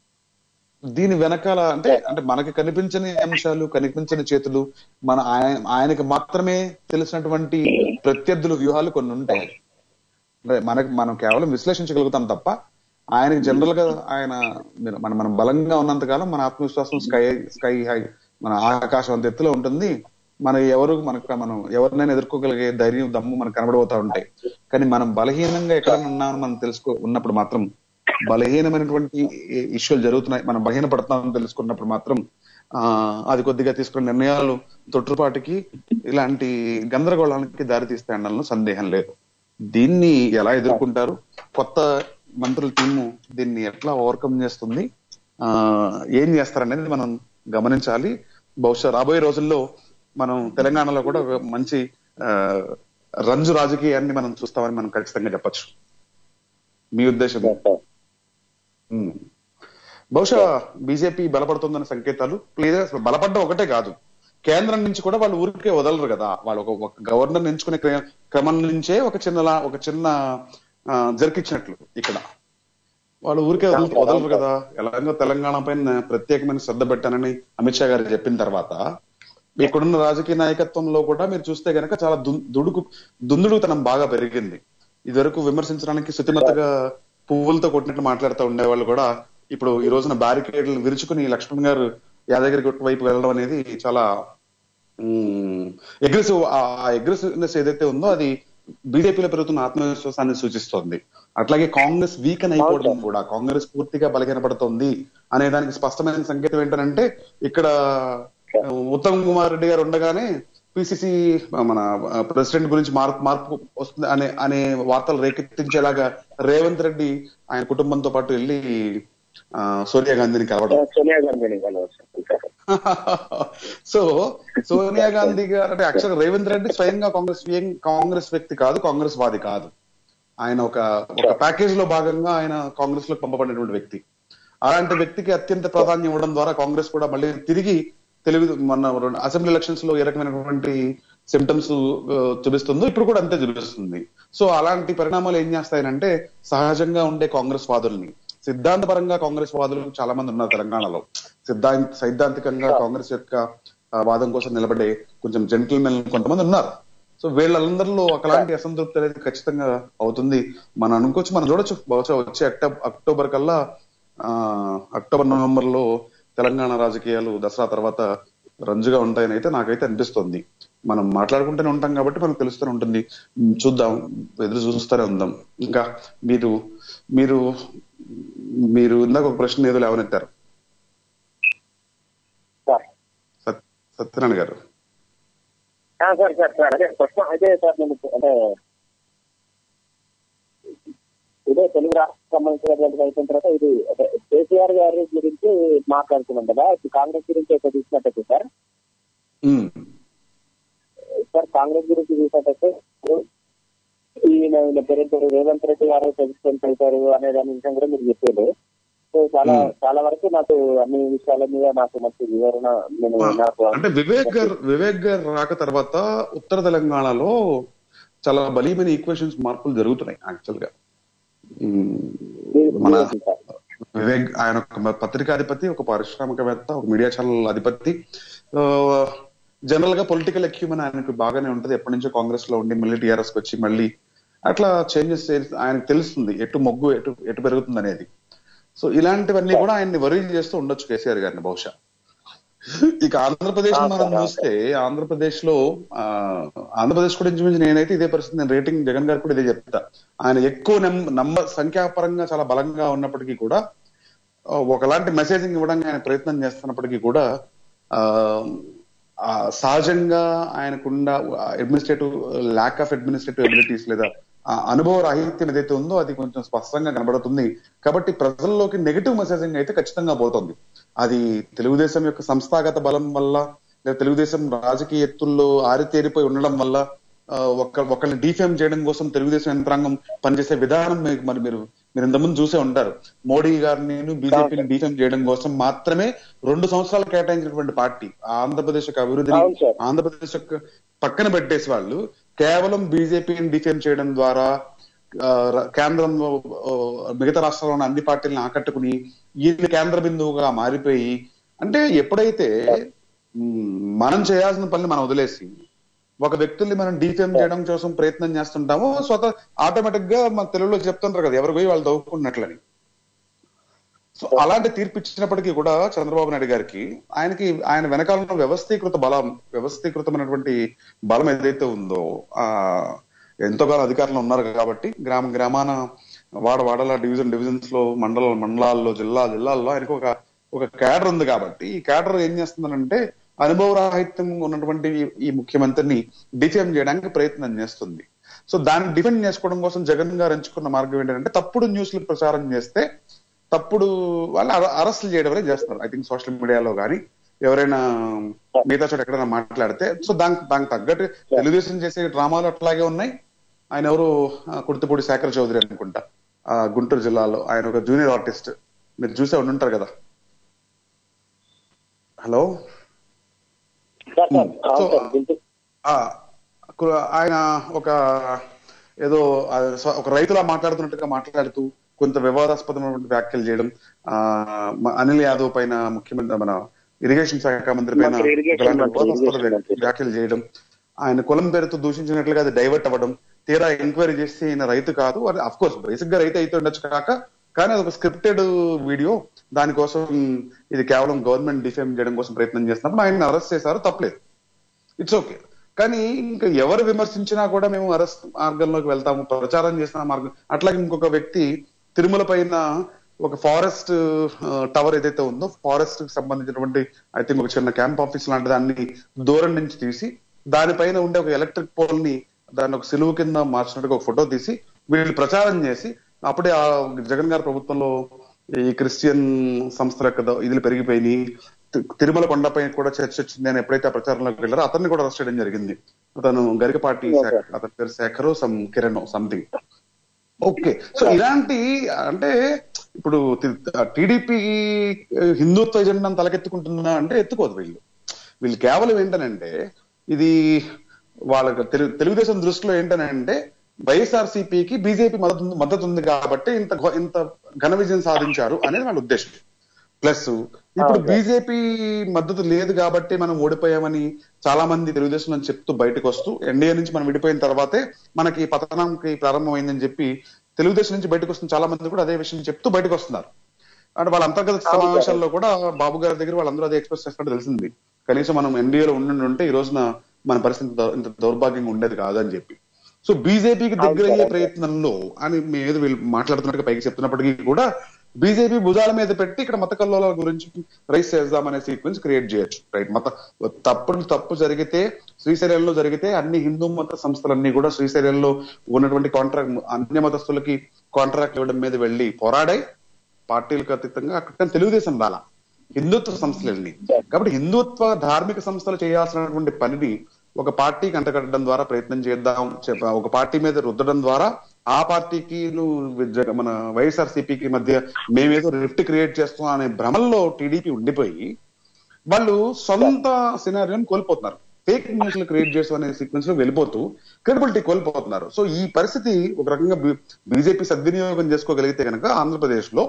దీని వెనకాల అంటే అంటే మనకి కనిపించని అంశాలు కనిపించని చేతులు మన ఆయన ఆయనకి మాత్రమే తెలిసినటువంటి ప్రత్యర్థులు వ్యూహాలు కొన్ని ఉంటాయి అంటే మనకి మనం కేవలం విశ్లేషించగలుగుతాం తప్ప ఆయనకి జనరల్ గా ఆయన మీరు- మనం మనం బలంగా ఉన్నంత కాలం మన ఆత్మవిశ్వాసం స్కై స్కై హై మన ఆకాశం అంత ఎత్తులో ఉంటుంది మన ఎవరు మనకు మనం ఎవరినైనా ఎదుర్కోగలిగే ధైర్యం దమ్ము మనకు కనబడిపోతా ఉంటాయి కానీ మనం బలహీనంగా ఎక్కడ ఉన్నామని మనం తెలుసుకో ఉన్నప్పుడు మాత్రం బలహీనమైనటువంటి ఇష్యూలు జరుగుతున్నాయి మనం బలహీన పడతామని తెలుసుకున్నప్పుడు మాత్రం ఆ అది కొద్దిగా తీసుకున్న నిర్ణయాలు తొట్టుపాటికి ఇలాంటి గందరగోళానికి దారి తీస్తాయి అనడంలో సందేహం లేదు దీన్ని ఎలా ఎదుర్కొంటారు కొత్త మంత్రుల టీము దీన్ని ఎట్లా ఓవర్కమ్ చేస్తుంది ఆ ఏం చేస్తారనేది మనం గమనించాలి బహుశా రాబోయే రోజుల్లో మనం తెలంగాణలో కూడా ఒక మంచి ఆ, రంజు రాజకీయాన్ని మనం చూస్తామని మనం ఖచ్చితంగా చెప్పొచ్చు మీ ఉద్దేశం సార్ ఉమ్. బహుశా బీజేపీ బలపడుతుందన్న సంకేతాలు లేదా అసలు బలపడడం ఒకటే కాదు కేంద్రం నుంచి కూడా వాళ్ళు ఊరికే వదలరు కదా వాళ్ళు ఒక ఒక గవర్నర్ ఎంచుకునే క్రమ- క్రమం నుంచే ఒక చిన్న లా- ఒక చిన్న ఆ, జరికిచ్చినట్లు ఇక్కడ వాళ్ళు ఊరికే వదల- వదలరు కదా ఎలాగో తెలంగాణ పైన ప్రత్యేకమైన శ్రద్ధ పెట్టానని అమిత్ షా గారు చెప్పిన తర్వాత ఇక్కడున్న రాజకీయ నాయకత్వంలో కూడా మీరు చూస్తే గనక చాలా దు- దుడుకు దుందుడుతనం బాగా పెరిగింది ఇదివరకు విమర్శించడానికి శుతిమతగా పువ్వులతో కొట్టినట్టు మాట్లాడుతూ ఉండేవాళ్ళు కూడా ఇప్పుడు ఈ రోజున బ్యారికేడ్లు విరుచుకుని లక్ష్మణ్ గారు యాదగిరి గుట్ట వైపు వెళ్ళడం అనేది చాలా అగ్రెసివ్ ఆ అగ్రెసివ్నెస్ ఏదైతే ఉందో అది బీజేపీలో పెరుగుతున్న ఆత్మవిశ్వాసాన్ని సూచిస్తోంది అట్లాగే కాంగ్రెస్ వీక్ అని అయిపోవడం కూడా కాంగ్రెస్ పూర్తిగా బలహీనపడుతోంది అనే దానికి స్పష్టమైన సంకేతం ఏంటంటే ఇక్కడ ఆ, ఉత్తమ్ కుమార్ రెడ్డి గారు ఉండగానే పిసిసి మన ప్రెసిడెంట్ గురించి మార్పు మార్పు వస్తుంది అనే అనే వార్తలు రేకెత్తించేలాగా రేవంత్ రెడ్డి ఆయన కుటుంబంతో పాటు వెళ్ళి ఆ, సోనియా గాంధీని కలవడం సోనియా గాంధీని కలవచ్చు సార్ సో సోనియా గాంధీ గారు అంటే యాక్చువల్గా రేవంత్ రెడ్డి స్వయంగా కాంగ్రెస్ ఏం కాంగ్రెస్ వ్యక్తి కాదు కాంగ్రెస్ వాది కాదు ఆయన ఒక ఒక ప్యాకేజ్ లో భాగంగా ఆయన కాంగ్రెస్ లో పంపబడినటువంటి వ్యక్తి అలాంటి వ్యక్తికి అత్యంత ప్రాధాన్యం ఇవ్వడం ద్వారా కాంగ్రెస్ కూడా మళ్ళీ తిరిగి తెలుగు మన రెండు అసెంబ్లీ ఎలక్షన్స్ లో ఏ రకమైనటువంటి సిమ్టమ్స్ చూపిస్తుందో ఇప్పుడు కూడా అంతే చూపిస్తుంది సో అలాంటి పరిణామాలు ఏం చేస్తాయనంటే సహజంగా ఉండే కాంగ్రెస్ వాదుల్ని సిద్ధాంతపరంగా కాంగ్రెస్ వాదులు చాలా మంది ఉన్నారు తెలంగాణలో సిద్ధాంత సైద్ధాంతికంగా కాంగ్రెస్ యొక్క ఆ, వాదం కోసం నిలబడే కొంచెం జెంటిల్మెన్ కొంతమంది ఉన్నారు సో వీళ్ళందరిలో ఒకలాంటి అసంతృప్తి అనేది ఖచ్చితంగా అవుతుంది మనం అనుకోవచ్చు మనం చూడొచ్చు బహుశా వచ్చే అక్టోబర్ అక్టోబర్ కల్లా ఆ అక్టోబర్ నవంబర్ లో తెలంగాణ రాజకీయాలు దసరా తర్వాత రంజుగా ఉంటాయని అయితే నాకైతే అనిపిస్తుంది మనం మాట్లాడుకుంటూనే ఉంటాం కాబట్టి మనకు తెలుస్తూనే ఉంటుంది ఉమ్, చూద్దాం ఎదురు చూస్తూనే ఉందాం ఇంకా మీరు మీరు మీరు ఇందాక ఒక ప్రశ్న ఏదో లేవనెత్తారు సార్ సత్- సత్యనారాయణ గారు ఆ, సార్ సార్ సార్ అదే ప్రశ్న అదే సార్ నేను అంటే ఇదే తెలుగు రాష్ట్ర సంబంధించినటువంటి అయిపోయిన తర్వాత ఇది అంటే కేసీఆర్ గారి గురించి మాట్లాడుతున్నాం కదా ఇప్పుడు కాంగ్రెస్ గురించి ఎక్కువ చూసినట్టయితే సార్ ఉమ్, సార్ కాంగ్రెస్ గురించి చూసినట్టయితే ఈయన ఈయన పేరు పేరు రేవంత్ రెడ్డి గారు ప్రెసిడెంట్ అవుతారు అనే దాని విషయం కూడా మీరు చెప్పారు సో చాలా Hmm. చాలా వరకు నాకు అన్ని విషయాల మీద నాకు మంచి వివరణ నేను నాకు అంటే వివేక్ గారు వివేక్ గారు రాక తర్వాత ఉత్తర తెలంగాణలో చాలా బలీయమైన ఈక్వేషన్స్ మార్పులు జరుగుతున్నాయి యాక్చువల్ గా ఉమ్, మీరు- మన మీరు సార్. వివేక్ ఆయన ఒక పత్రికాధిపతి ఒక పారిశ్రామికవేత్త ఒక మీడియా ఛానల్ అధిపతి జనరల్ గా పొలిటికల్ ఎక్యూమన్ ఆయనకు బాగానే ఉంటది ఎప్పటి నుంచో కాంగ్రెస్ లో ఉండి మళ్ళీ టీఆర్ఎస్ కి వచ్చి మళ్ళీ అట్లా చేంజెస్ ఆయనకు తెలుస్తుంది ఎటు మొగ్గు ఎటు ఎటు పెరుగుతుంది అనేది సో ఇలాంటివన్నీ కూడా ఆయన్ని వరీ చేస్తూ ఉండొచ్చు కేసీఆర్ గారిని బహుశా ఇక ఆంధ్రప్రదేశ్ ని మనం చూస్తే ఆంధ్రప్రదేశ్ లో ఆ, ఆంధ్రప్రదేశ్ కూడా ఇంచుమించు నేనైతే ఇదే పరిస్థితి నేను రేటింగ్ జగన్ గారికి కూడా ఇదే చెప్తా ఆయన ఎక్కువ నెం- నంబర్ సంఖ్యాపరంగా చాలా బలంగా ఉన్నప్పటికీ కూడా ఆ, ఒకలాంటి మెసేజింగ్ ఇవ్వడానికి ఆయన ప్రయత్నం చేస్తున్నప్పటికీ కూడా ఆ ఆ, సహజంగా ఆయనకున్న administrative lack of administrative abilities లేదా ఆ అనుభవ రాహిత్యం ఏదైతే ఉందో అది కొంచెం స్పష్టంగా కనబడుతుంది కాబట్టి ప్రజల్లోకి నెగిటివ్ మెసేజింగ్ అయితే ఖచ్చితంగా పోతుంది అది తెలుగుదేశం యొక్క సంస్థాగత బలం వల్ల లేదా తెలుగుదేశం రాజకీయ ఎత్తుల్లో ఆరితేరిపోయి ఉండడం వల్ల ఆ, ఒక్క ఒకళ్ళని డిఫేమ్ చేయడం కోసం తెలుగుదేశం యంత్రాంగం పనిచేసే విధానం మీ- మరి మీరు మీరు ఇంతకుముందు చూసే ఉంటారు మోడీ గారిని బీజేపీని డిఫేమ్ చేయడం కోసం మాత్రమే రెండు సంవత్సరాలు కేటాయించినటువంటి పార్టీ ఆంధ్రప్రదేశ్ యొక్క అభివృద్ధిని అవును సార్. ఆంధ్రప్రదేశ్ యొక్క పక్కన పెట్టేసి వాళ్ళు కేవలం బీజేపీని డిఫేమ్ చేయడం ద్వారా ఆ, ర- కేంద్రంలో ఆ, మిగతా రాష్ట్రాల్లో ఉన్న అన్ని పార్టీలను ఆకట్టుకుని ఈయన కేంద్ర బిందువుగా మారిపోయి అంటే ఎప్పుడైతే మ్, మనం చేయాల్సిన పని మనం వదిలేసి ఒక వ్యక్తుల్ని మనం డీఫేమ్ చేయడం కోసం ప్రయత్నం చేస్తుంటామో స్వత ఆటోమేటిక్ గా మన తెలుగులో చెప్తుంటారు కదా ఎవరు పోయి వాళ్ళు దవ్వుకున్నట్లని సో అలాంటి తీర్పు ఇచ్చినప్పటికీ కూడా చంద్రబాబు నాయుడు గారికి ఆయనకి ఆయన వెనకాల ఉన్న వ్యవస్థీకృత బలం వ్యవస్థీకృతమైనటువంటి బలం ఏదైతే ఉందో ఆ ఎంతోగానో అధికారులు ఉన్నారు కాబట్టి గ్రామ గ్రామాన వాడ వాడల డివిజన్ డివిజన్స్ లో మండల మండలాల్లో జిల్లా జిల్లాల్లో ఆయనకు ఒక ఒక క్యాడర్ ఉంది కాబట్టి ఈ క్యాడర్ ఏం చేస్తుందనంటే అనుభవ రాహిత్యం ఉన్నటువంటి ఈ- ఈ ముఖ్యమంత్రిని డిఫేమ్ చేయడానికి ప్రయత్నం చేస్తుంది సో దాన్ని డిఫెండ్ చేసుకోవడం కోసం జగన్ గారు ఎంచుకున్న మార్గం ఏంటంటే తప్పుడు న్యూస్లు ప్రచారం చేస్తే తప్పుడు వాళ్ళు అర- అరెస్టులు చేయడం అనేది చేస్తున్నారు ఐ థింక్ సోషల్ మీడియాలో కానీ ఎవరైనా మిగతా చోట ఎక్కడైనా మాట్లాడితే సో దానికి దానికి తగ్గట్టు తెలుగుదేశం చేసే డ్రామాలు అట్లాగే ఉన్నాయి ఆయన ఎవరు ఆ, కుర్తిపూడి శేఖర్ చౌదరి అనుకుంటా ఆ, గుంటూరు జిల్లాలో ఆయన ఒక జూనియర్ ఆర్టిస్ట్ మీరు చూసే ఉండి ఉంటారు కదా హలో సార్ సార్ అవును సో, సార్ గుంటూరు ఆ, కు- ఆయన ఒక ఏదో ఆ, స్వ- ఒక రైతులా మాట్లాడుతున్నట్టుగా మాట్లాడుతూ కొంత వివాదాస్పదమైనటువంటి వ్యాఖ్యలు చేయడం ఆ మ- అనిల్ యాదవ్ పైన ముఖ్యమంత్రి మన ఇరిగేషన్ శాఖ మంత్రి పైన మంత్రి ఇరిగేషన్ ఒకలాంటి మంత్రి, వివాదాస్పద ఇరిగేషన్ మంత్రి. వ్యాఖ్యలు చేయడం ఆయన కులం పేరుతో దూషించినట్లుగా అది డైవర్ట్ అవ్వడం తీరా ఎంక్వైరీ చేస్తే ఈయన రైతు కాదు అది అఫ్ కోర్స్ బేసిక్ గా రైతు అయితే ఉండొచ్చు కాక కానీ అది ఒక స్క్రిప్టెడ్ వీడియో దానికోసం ఇది కేవలం గవర్నమెంట్ డిఫేమ్ చేయడం కోసం ప్రయత్నం చేస్తున్నప్పుడు ఆయన అరెస్ట్ చేశారు తప్పలేదు ఇట్స్ ఓకే కానీ ఇంకా ఎవరు విమర్శించినా కూడా మేము అరెస్ట్ మార్గంలోకి వెళ్తాము ప్రచారం చేసిన మార్గం అట్లాగే ఇంకొక వ్యక్తి తిరుమల పైన ఒక ఫారెస్ట్ టవర్ ఏదైతే ఉందో ఫారెస్ట్ కి సంబంధించినటువంటి ఐ థింక్ ఒక చిన్న క్యాంప్ ఆఫీస్ లాంటి దాన్ని దూరం నుంచి తీసి దానిపైన ఉండే ఒక ఎలక్ట్రిక్ పోల్ ని దాన్ని ఒక సిలువు కింద మార్చినట్టుగా ఒక ఫోటో తీసి వీళ్ళు ప్రచారం చేసి అప్పుడే ఆ జగన్ గారి ప్రభుత్వంలో ఈ క్రిస్టియన్ సంస్థల యొక్క ద- ఇదిలు పెరిగిపోయినాయి తి- తిరుమల కొండపై కూడా చర్చ వచ్చింది అని ఎప్పుడైతే ఆ ప్రచారంలోకి వెళ్ళారో అతన్ని కూడా అరెస్ట్ చేయడం జరిగింది అతను గరికపాటి శాఖ- అతని పేరు Shekhar some Kiran something okay so ఇలాంటి అంటే ఇప్పుడు టీడీపీ హిందుత్వ ఎజెండాను తలకెత్తుకుంటుందా అంటే ఎత్తుకోదు వీళ్ళు వీళ్ళు కేవలం ఏంటనంటే ఇది వాళ్ళ తెలుగు తెలుగుదేశం దృష్టిలో ఏంటనంటే వైఎస్ఆర్సీపీకి బీజేపీ మద్దతు ఉంది- మద్దతు ఉంది కాబట్టి ఇంత ఘ- ఇంత ఘన విజయం సాధించారు అనేది వాళ్ళ ఉద్దేశం ప్లస్ ఇప్పుడు బీజేపీ మద్దతు లేదు కాబట్టి మనం ఓడిపోయామని చాలా మంది తెలుగుదేశం నుంచి చెప్తూ బయటకు వస్తూ ఎన్డీఏ నుంచి మనం విడిపోయిన తర్వాతే మనకి పతనానికి ప్రారంభమైందని చెప్పి తెలుగుదేశం నుంచి బయటకు వస్తున్న చాలా మంది కూడా అదే విషయం చెప్తూ బయటకు వస్తున్నారు అంటే వాళ్ళ అంతర్గత సమావేశాల్లో కూడా బాబు గారి దగ్గర వాళ్ళందరూ అదే ఎక్స్ప్రెస్ చేస్తున్నట్టు తెలిసింది కనీసం మనం ఎన్డీఏలో ఉండి ఉంటే ఈ రోజున మన పరిస్థితి ఇంత- ఇంత దౌర్భాగ్యంగా ఉండేది కాదు అని చెప్పి సో బీజేపీకి దగ్గర అయ్యే ప్రయత్నంలో అని మీద వీళ్ళు మాట్లాడుతున్నట్టుగా పైకి చెప్తున్నప్పటికీ కూడా బీజేపీ భుజాల మీద పెట్టి ఇక్కడ మత కల్లోల గురించి రైస్ చేద్దామనే సీక్వెన్స్ క్రియేట్ చేయొచ్చు రైట్ మత తప్పుడు తప్పు జరిగితే శ్రీశైలంలో జరిగితే అన్ని హిందూ మత సంస్థలన్నీ కూడా శ్రీశైలంలో ఉన్నటువంటి కాంట్రాక్ట్ అన్ని మతస్థులకి కాంట్రాక్ట్ ఇవ్వడం మీద వెళ్లి పోరాడాయి పార్టీలకు అతీతంగా అక్కడ తెలుగుదేశం రాలా హిందుత్వ సంస్థలన్నీ కాబట్టి హిందుత్వ ధార్మిక సంస్థలు చేయాల్సినటువంటి పనిని ఒక పార్టీకి అంటగట్టడం ద్వారా ప్రయత్నం చేద్దాం చెప్ప- ఒక పార్టీ మీద రుద్దడం ద్వారా ఆ పార్టీకి మన వైఎస్ఆర్ సిపికి మధ్య మేమేదో రిఫ్ట్ క్రియేట్ చేస్తున్నాం అనే భ్రమల్లో టీడీపీ ఉండిపోయి వాళ్ళు సొంత సినారియోని కోల్పోతున్నారు ఫేక్ న్యూస్ క్రియేట్ చేస్తూ అనే సీక్వెన్స్ లో వెళ్ళిపోతూ క్రెడిబిలిటీ కోల్పోతున్నారు సో ఈ పరిస్థితి ఒక రకంగా బీజేపీ సద్వినియోగం చేసుకోగలిగితే కనుక ఆంధ్రప్రదేశ్ లో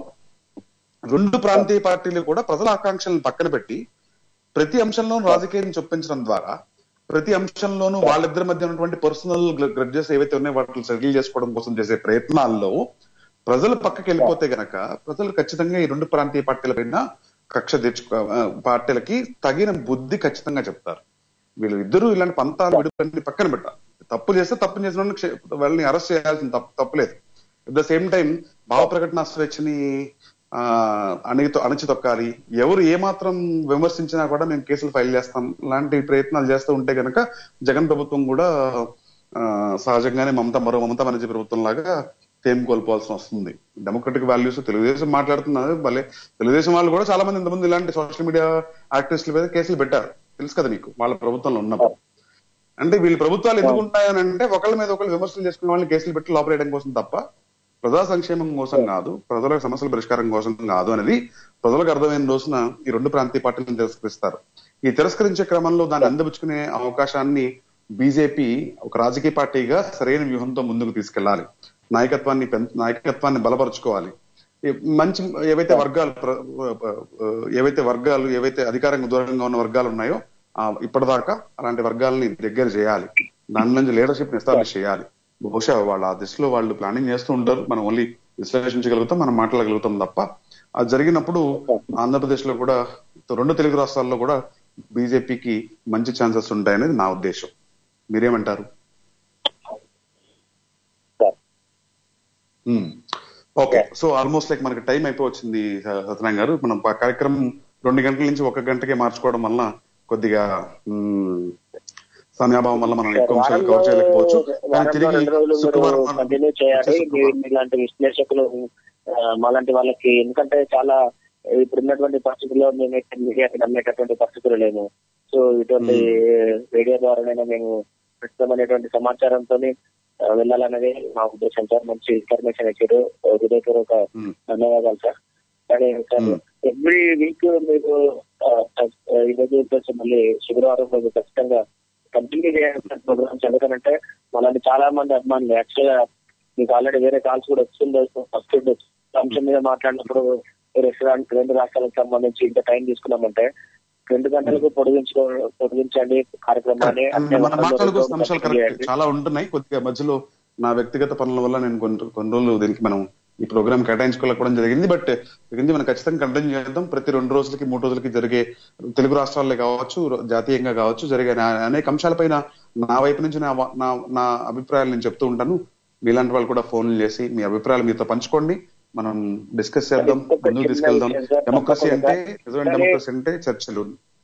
రెండు ప్రాంతీయ పార్టీలు కూడా ప్రజల ఆకాంక్షలను పక్కన పెట్టి ప్రతి అంశంలోనూ రాజకీయం చొప్పించడం ద్వారా ప్రతి అంశంలోనూ వాళ్ళిద్దరి మధ్య ఉన్నటువంటి పర్సనల్ గ్రడ్జెస్ ఏవైతే ఉన్నాయో వాటిని సెటిల్ చేసుకోవడం కోసం చేసే ప్రయత్నాల్లో ప్రజలు పక్కకి వెళ్ళిపోతే గనక ప్రజలు ఖచ్చితంగా ఈ రెండు ప్రాంతీయ పార్టీల పైన కక్ష తెచ్చుకో ఆ, పార్టీలకి తగిన బుద్ధి ఖచ్చితంగా చెప్తారు వీళ్ళు ఇద్దరు ఇలాంటి పంతాలు విడిపడి పక్కన పెట్టాలి తప్పు చేస్తే తప్పు చేసిన వాళ్ళని క్షే- వాళ్ళని అరెస్ట్ చేయాల్సిన తప్పు తప్పులేదు అట్ ద సేమ్ టైం భావ ప్రకటన స్వేచ్ఛని ఆ అణిగి అణచి తొక్కాలి ఎవరు ఏమాత్రం విమర్శించినా కూడా మేము కేసులు ఫైల్ చేస్తాం లాంటి ప్రయత్నాలు చేస్తూ ఉంటే గనక జగన్ ప్రభుత్వం కూడా ఆ, సహజంగానే మమత మరో మమతా బెనర్జీ ప్రభుత్వం లాగా ఫేమ్ కోల్పోవాల్సి వస్తుంది డెమోక్రటిక్ వాల్యూస్ తెలుగుదేశం మాట్లాడుతున్నారు భలే తెలుగుదేశం వాళ్ళు కూడా చాలా మంది ఇంతమంది ఇలాంటి సోషల్ మీడియా యాక్టివిస్టుల మీద కేసులు పెట్టారు తెలుసు కదా మీకు వాళ్ళ ప్రభుత్వంలో ఉన్నప్పుడు అంటే వీళ్ళు ప్రభుత్వాలు ఎందుకు ఉంటాయని అంటే ఒకళ్ళ మీద ఒకళ్ళు విమర్శలు చేసుకున్న వాళ్ళని కేసులు పెట్టి లోపలేయడం కోసం తప్ప ప్రజా సంక్షేమం కోసం కాదు ప్రజల సమస్యల పరిష్కారం కోసం కాదు అనేది ప్రజలకు అర్థమైన రోజున ఈ రెండు ప్రాంతీయ పార్టీలను తిరస్కరిస్తారు ఈ తిరస్కరించే క్రమంలో దాన్ని అందిపుచ్చుకునే అవకాశాన్ని బీజేపీ ఒక రాజకీయ పార్టీగా సరైన వ్యూహంతో ముందుకు తీసుకెళ్లాలి నాయకత్వాన్ని పెం- నాయకత్వాన్ని బలపరుచుకోవాలి ఈ మంచి ఏవైతే వర్గాలు ప్ర- ఏవైతే వర్గాలు ఏవైతే అధికారంగా దూరంగా ఉన్న వర్గాలు ఉన్నాయో ఆ ఇప్పటిదాకా అలాంటి వర్గాలని దగ్గర చేయాలి దాని నుంచి లీడర్షిప్ ఎస్టాబ్లిష్ చేయాలి బహుశా వాళ్ళ ఆ దిశలో వాళ్ళు ప్లానింగ్ చేస్తూ ఉంటారు మనం ఓన్లీ విశ్లేషించగలుగుతాం మనం మాట్లాడగలుగుతాం తప్ప అది జరిగినప్పుడు ఆంధ్రప్రదేశ్ లో కూడా రెండు తెలుగు రాష్ట్రాల్లో కూడా బీజేపీకి మంచి ఛాన్సెస్ ఉంటాయనేది నా ఉద్దేశం మీరేమంటారు sir okay so almost like మనకి టైం అయిపోవచ్చింది స- సత్యనారాయణ గారు మనం ఆ కార్యక్రమం రెండు గంటల నుంచి ఒక గంటకే మార్చుకోవడం వల్ల కొద్దిగా మ్, సమయాభావం వల్ల మనం ఎక్కువ అంశాలు కవర్ చేయలేకపోవచ్చు కానీ వారంలో తిరిగి రెండు రోజులు శుక్రవారం నాడు కంటిన్యూ చేయాలి వచ్చే శుక్రవారం. మీ- మీలాంటి విశ్లేషకులు ఆ, మాలాంటి వాళ్ళకి ఎందుకంటే చాలా ఇప్పుడు ఉన్నటువంటి పరిస్థితుల్లో మేమైతే మీడియాకి నమ్మేటటువంటి పరిస్థితులు లేము సో ఇటువంటి రేడియో ద్వారానైనా మేము ప్రస్తుతమైనటువంటి సమాచారంతో వెళ్ళాలనేది మా ఉద్దేశం సార్ మంచి ఇన్ఫర్మేషన్ ఇచ్చారు హృదయపూర్వక మ్, ధన్యవాదాలు సార్ కానీ సార్ Hmm. ఎవ్రీ వీక్ మీరు ఆ, ఆ, ఈరోజు వచ్చేసి మళ్ళీ శుక్రవారం రోజు ఖచ్చితంగా కంటిన్యూ చేయాల్సిన ప్రోగ్రామ్స్ ఎందుకంటే మనల్ని చాలా మంది అభిమానులు యాక్చువల్ గా మీకు ఆల్రెడీ వేరే కాల్స్ కూడా వస్తుందో ఫస్ట్ అంశం మీద మాట్లాడినప్పుడు రెస్టారెంట్ రెండు రాష్ట్రాలకు సంబంధించి ఇంత టైం తీసుకున్నామంటే రెండు గంటలకు పొడిగించుకో పొడిగించండి కార్యక్రమాన్ని అండ్ అంటే మన వారంలో మాట్లాడుకో రెండు అంశాలు రోజులు కరెక్ట్ చేయండి. చాలా ఉంటున్నాయి కొద్దిగా మధ్యలో నా వ్యక్తిగత పనుల వల్ల నేను కొన్ని కొన్ని రోజులు దీనికి మనం ఈ ప్రోగ్రామ్ కేటాయించుకోలేకపోవడం జరిగింది బట్ ఇది మనం ఖచ్చితంగా కంటిన్యూ చేద్దాం ప్రతి రెండు రోజులకి మూడు రోజులకి జరిగే తెలుగు రాష్ట్రాల్లో కావచ్చు జాతీయంగా కావచ్చు జరిగే నా- అనేక అంశాలపైన నా వైపు నుంచి నా వా- నా నా అభిప్రాయాలు నేను చెప్తూ ఉంటాను మీలాంటి వాళ్ళు కూడా ఫోన్లు చేసి మీ అభిప్రాయాలు మీతో పంచుకోండి మనం డిస్కస్ చేద్దాం ఇంకొక ముందుకు చిన్న తీసుకెళ్దాం విషయం సార్, డెమోక్రసీ అంటే తప్పకుండా. నిజమైన కానీ- డెమోక్రసీ అంటే చర్చలు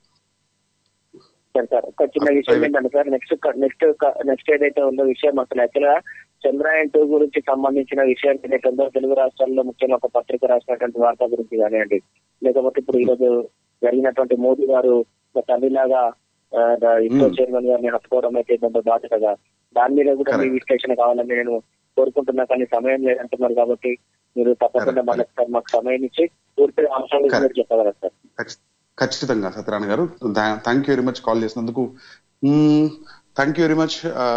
సార్ సార్ ఒక చిన్న విషయం ఏంటంటే సార్ నెక్స్ట్ నెక్స్ట్ నెక్స్ట్ ఏదైతే ఉందో విషయం అసలు యాక్చువల్ గా చంద్రయాన్ టూ గురించి సంబంధించిన విషయం ఏదైతే ఉందో తెలుగు రాష్ట్రాల్లో ముఖ్యంగా ఒక పత్రిక రాసినటువంటి వార్త గురించి కానివ్వండి లేకపోతే ఇప్పుడు ఈ రోజు జరిగినటువంటి మోదీ గారు ఒక తమిళగా ఇస్రో Hmm. చైర్మన్ గారిని హత్తుకోవడం అయితే ఏంటంటే బాధ్యతగా దాని మీద కూడా మీ Correct. విశ్లేషణ కావాలని నేను కోరుకుంటున్నా కానీ సమయం లేదంటున్నారు కాబట్టి మీరు తప్పకుండా Correct. మళ్ళీ ఒకసారి మాకు సమయం ఇచ్చి పూర్తి అంశాలు Correct. మీరు చెప్పగలరు సార్ ఖచ్చి- ఖచ్చితంగా సత్యనారాయణ గారు thank you very much call చేసినందుకు thank you very much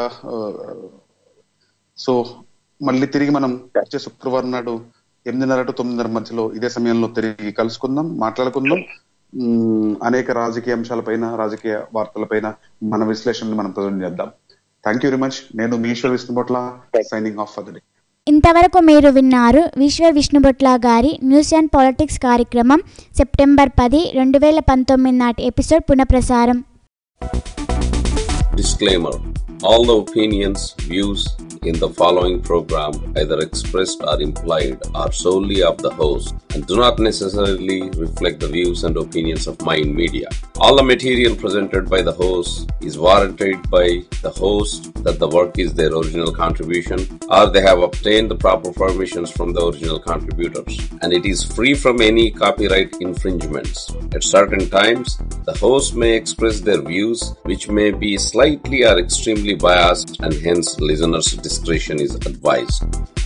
so మళ్ళీ తిరిగి మనం వచ్చే శుక్రవారం నాడు ఎనిమిదిన్నర టు తొమ్మిదిన్నర మధ్యలో ఇదే సమయంలో తిరిగి కలుసుకుందాం మాట్లాడుకుందాం మ్మ్, అనేక రాజకీయ అంశాలపైన రాజకీయ వార్తలపైన మన విశ్లేషణని మనం ప్రజెంట్ చేద్దాం థ్యాంక్ యూ వెరీ మచ్ నేను మీ Eshwar Vishnubhatla signing off for the day ఇంతవరకు మీరు విన్నారు విశ్వ విష్ణుభట్ల గారి న్యూస్ అండ్ పాలిటిక్స్ కార్యక్రమం సెప్టెంబర్ పది రెండు వేల పంతొమ్మిది నాటి ఎపిసోడ్ పునఃప్రసారం Disclaimer All the opinions, views in the following program, either expressed or implied, are solely of the host and do not necessarily reflect the views and opinions of Mind Media. All the material presented by the host is warranted by the host that the work is their original contribution or they have obtained the proper permissions from the original contributors and it is free from any copyright infringements. At certain times, the host may express their views which may be slightly or extremely biased and hence listeners' discretion is advised.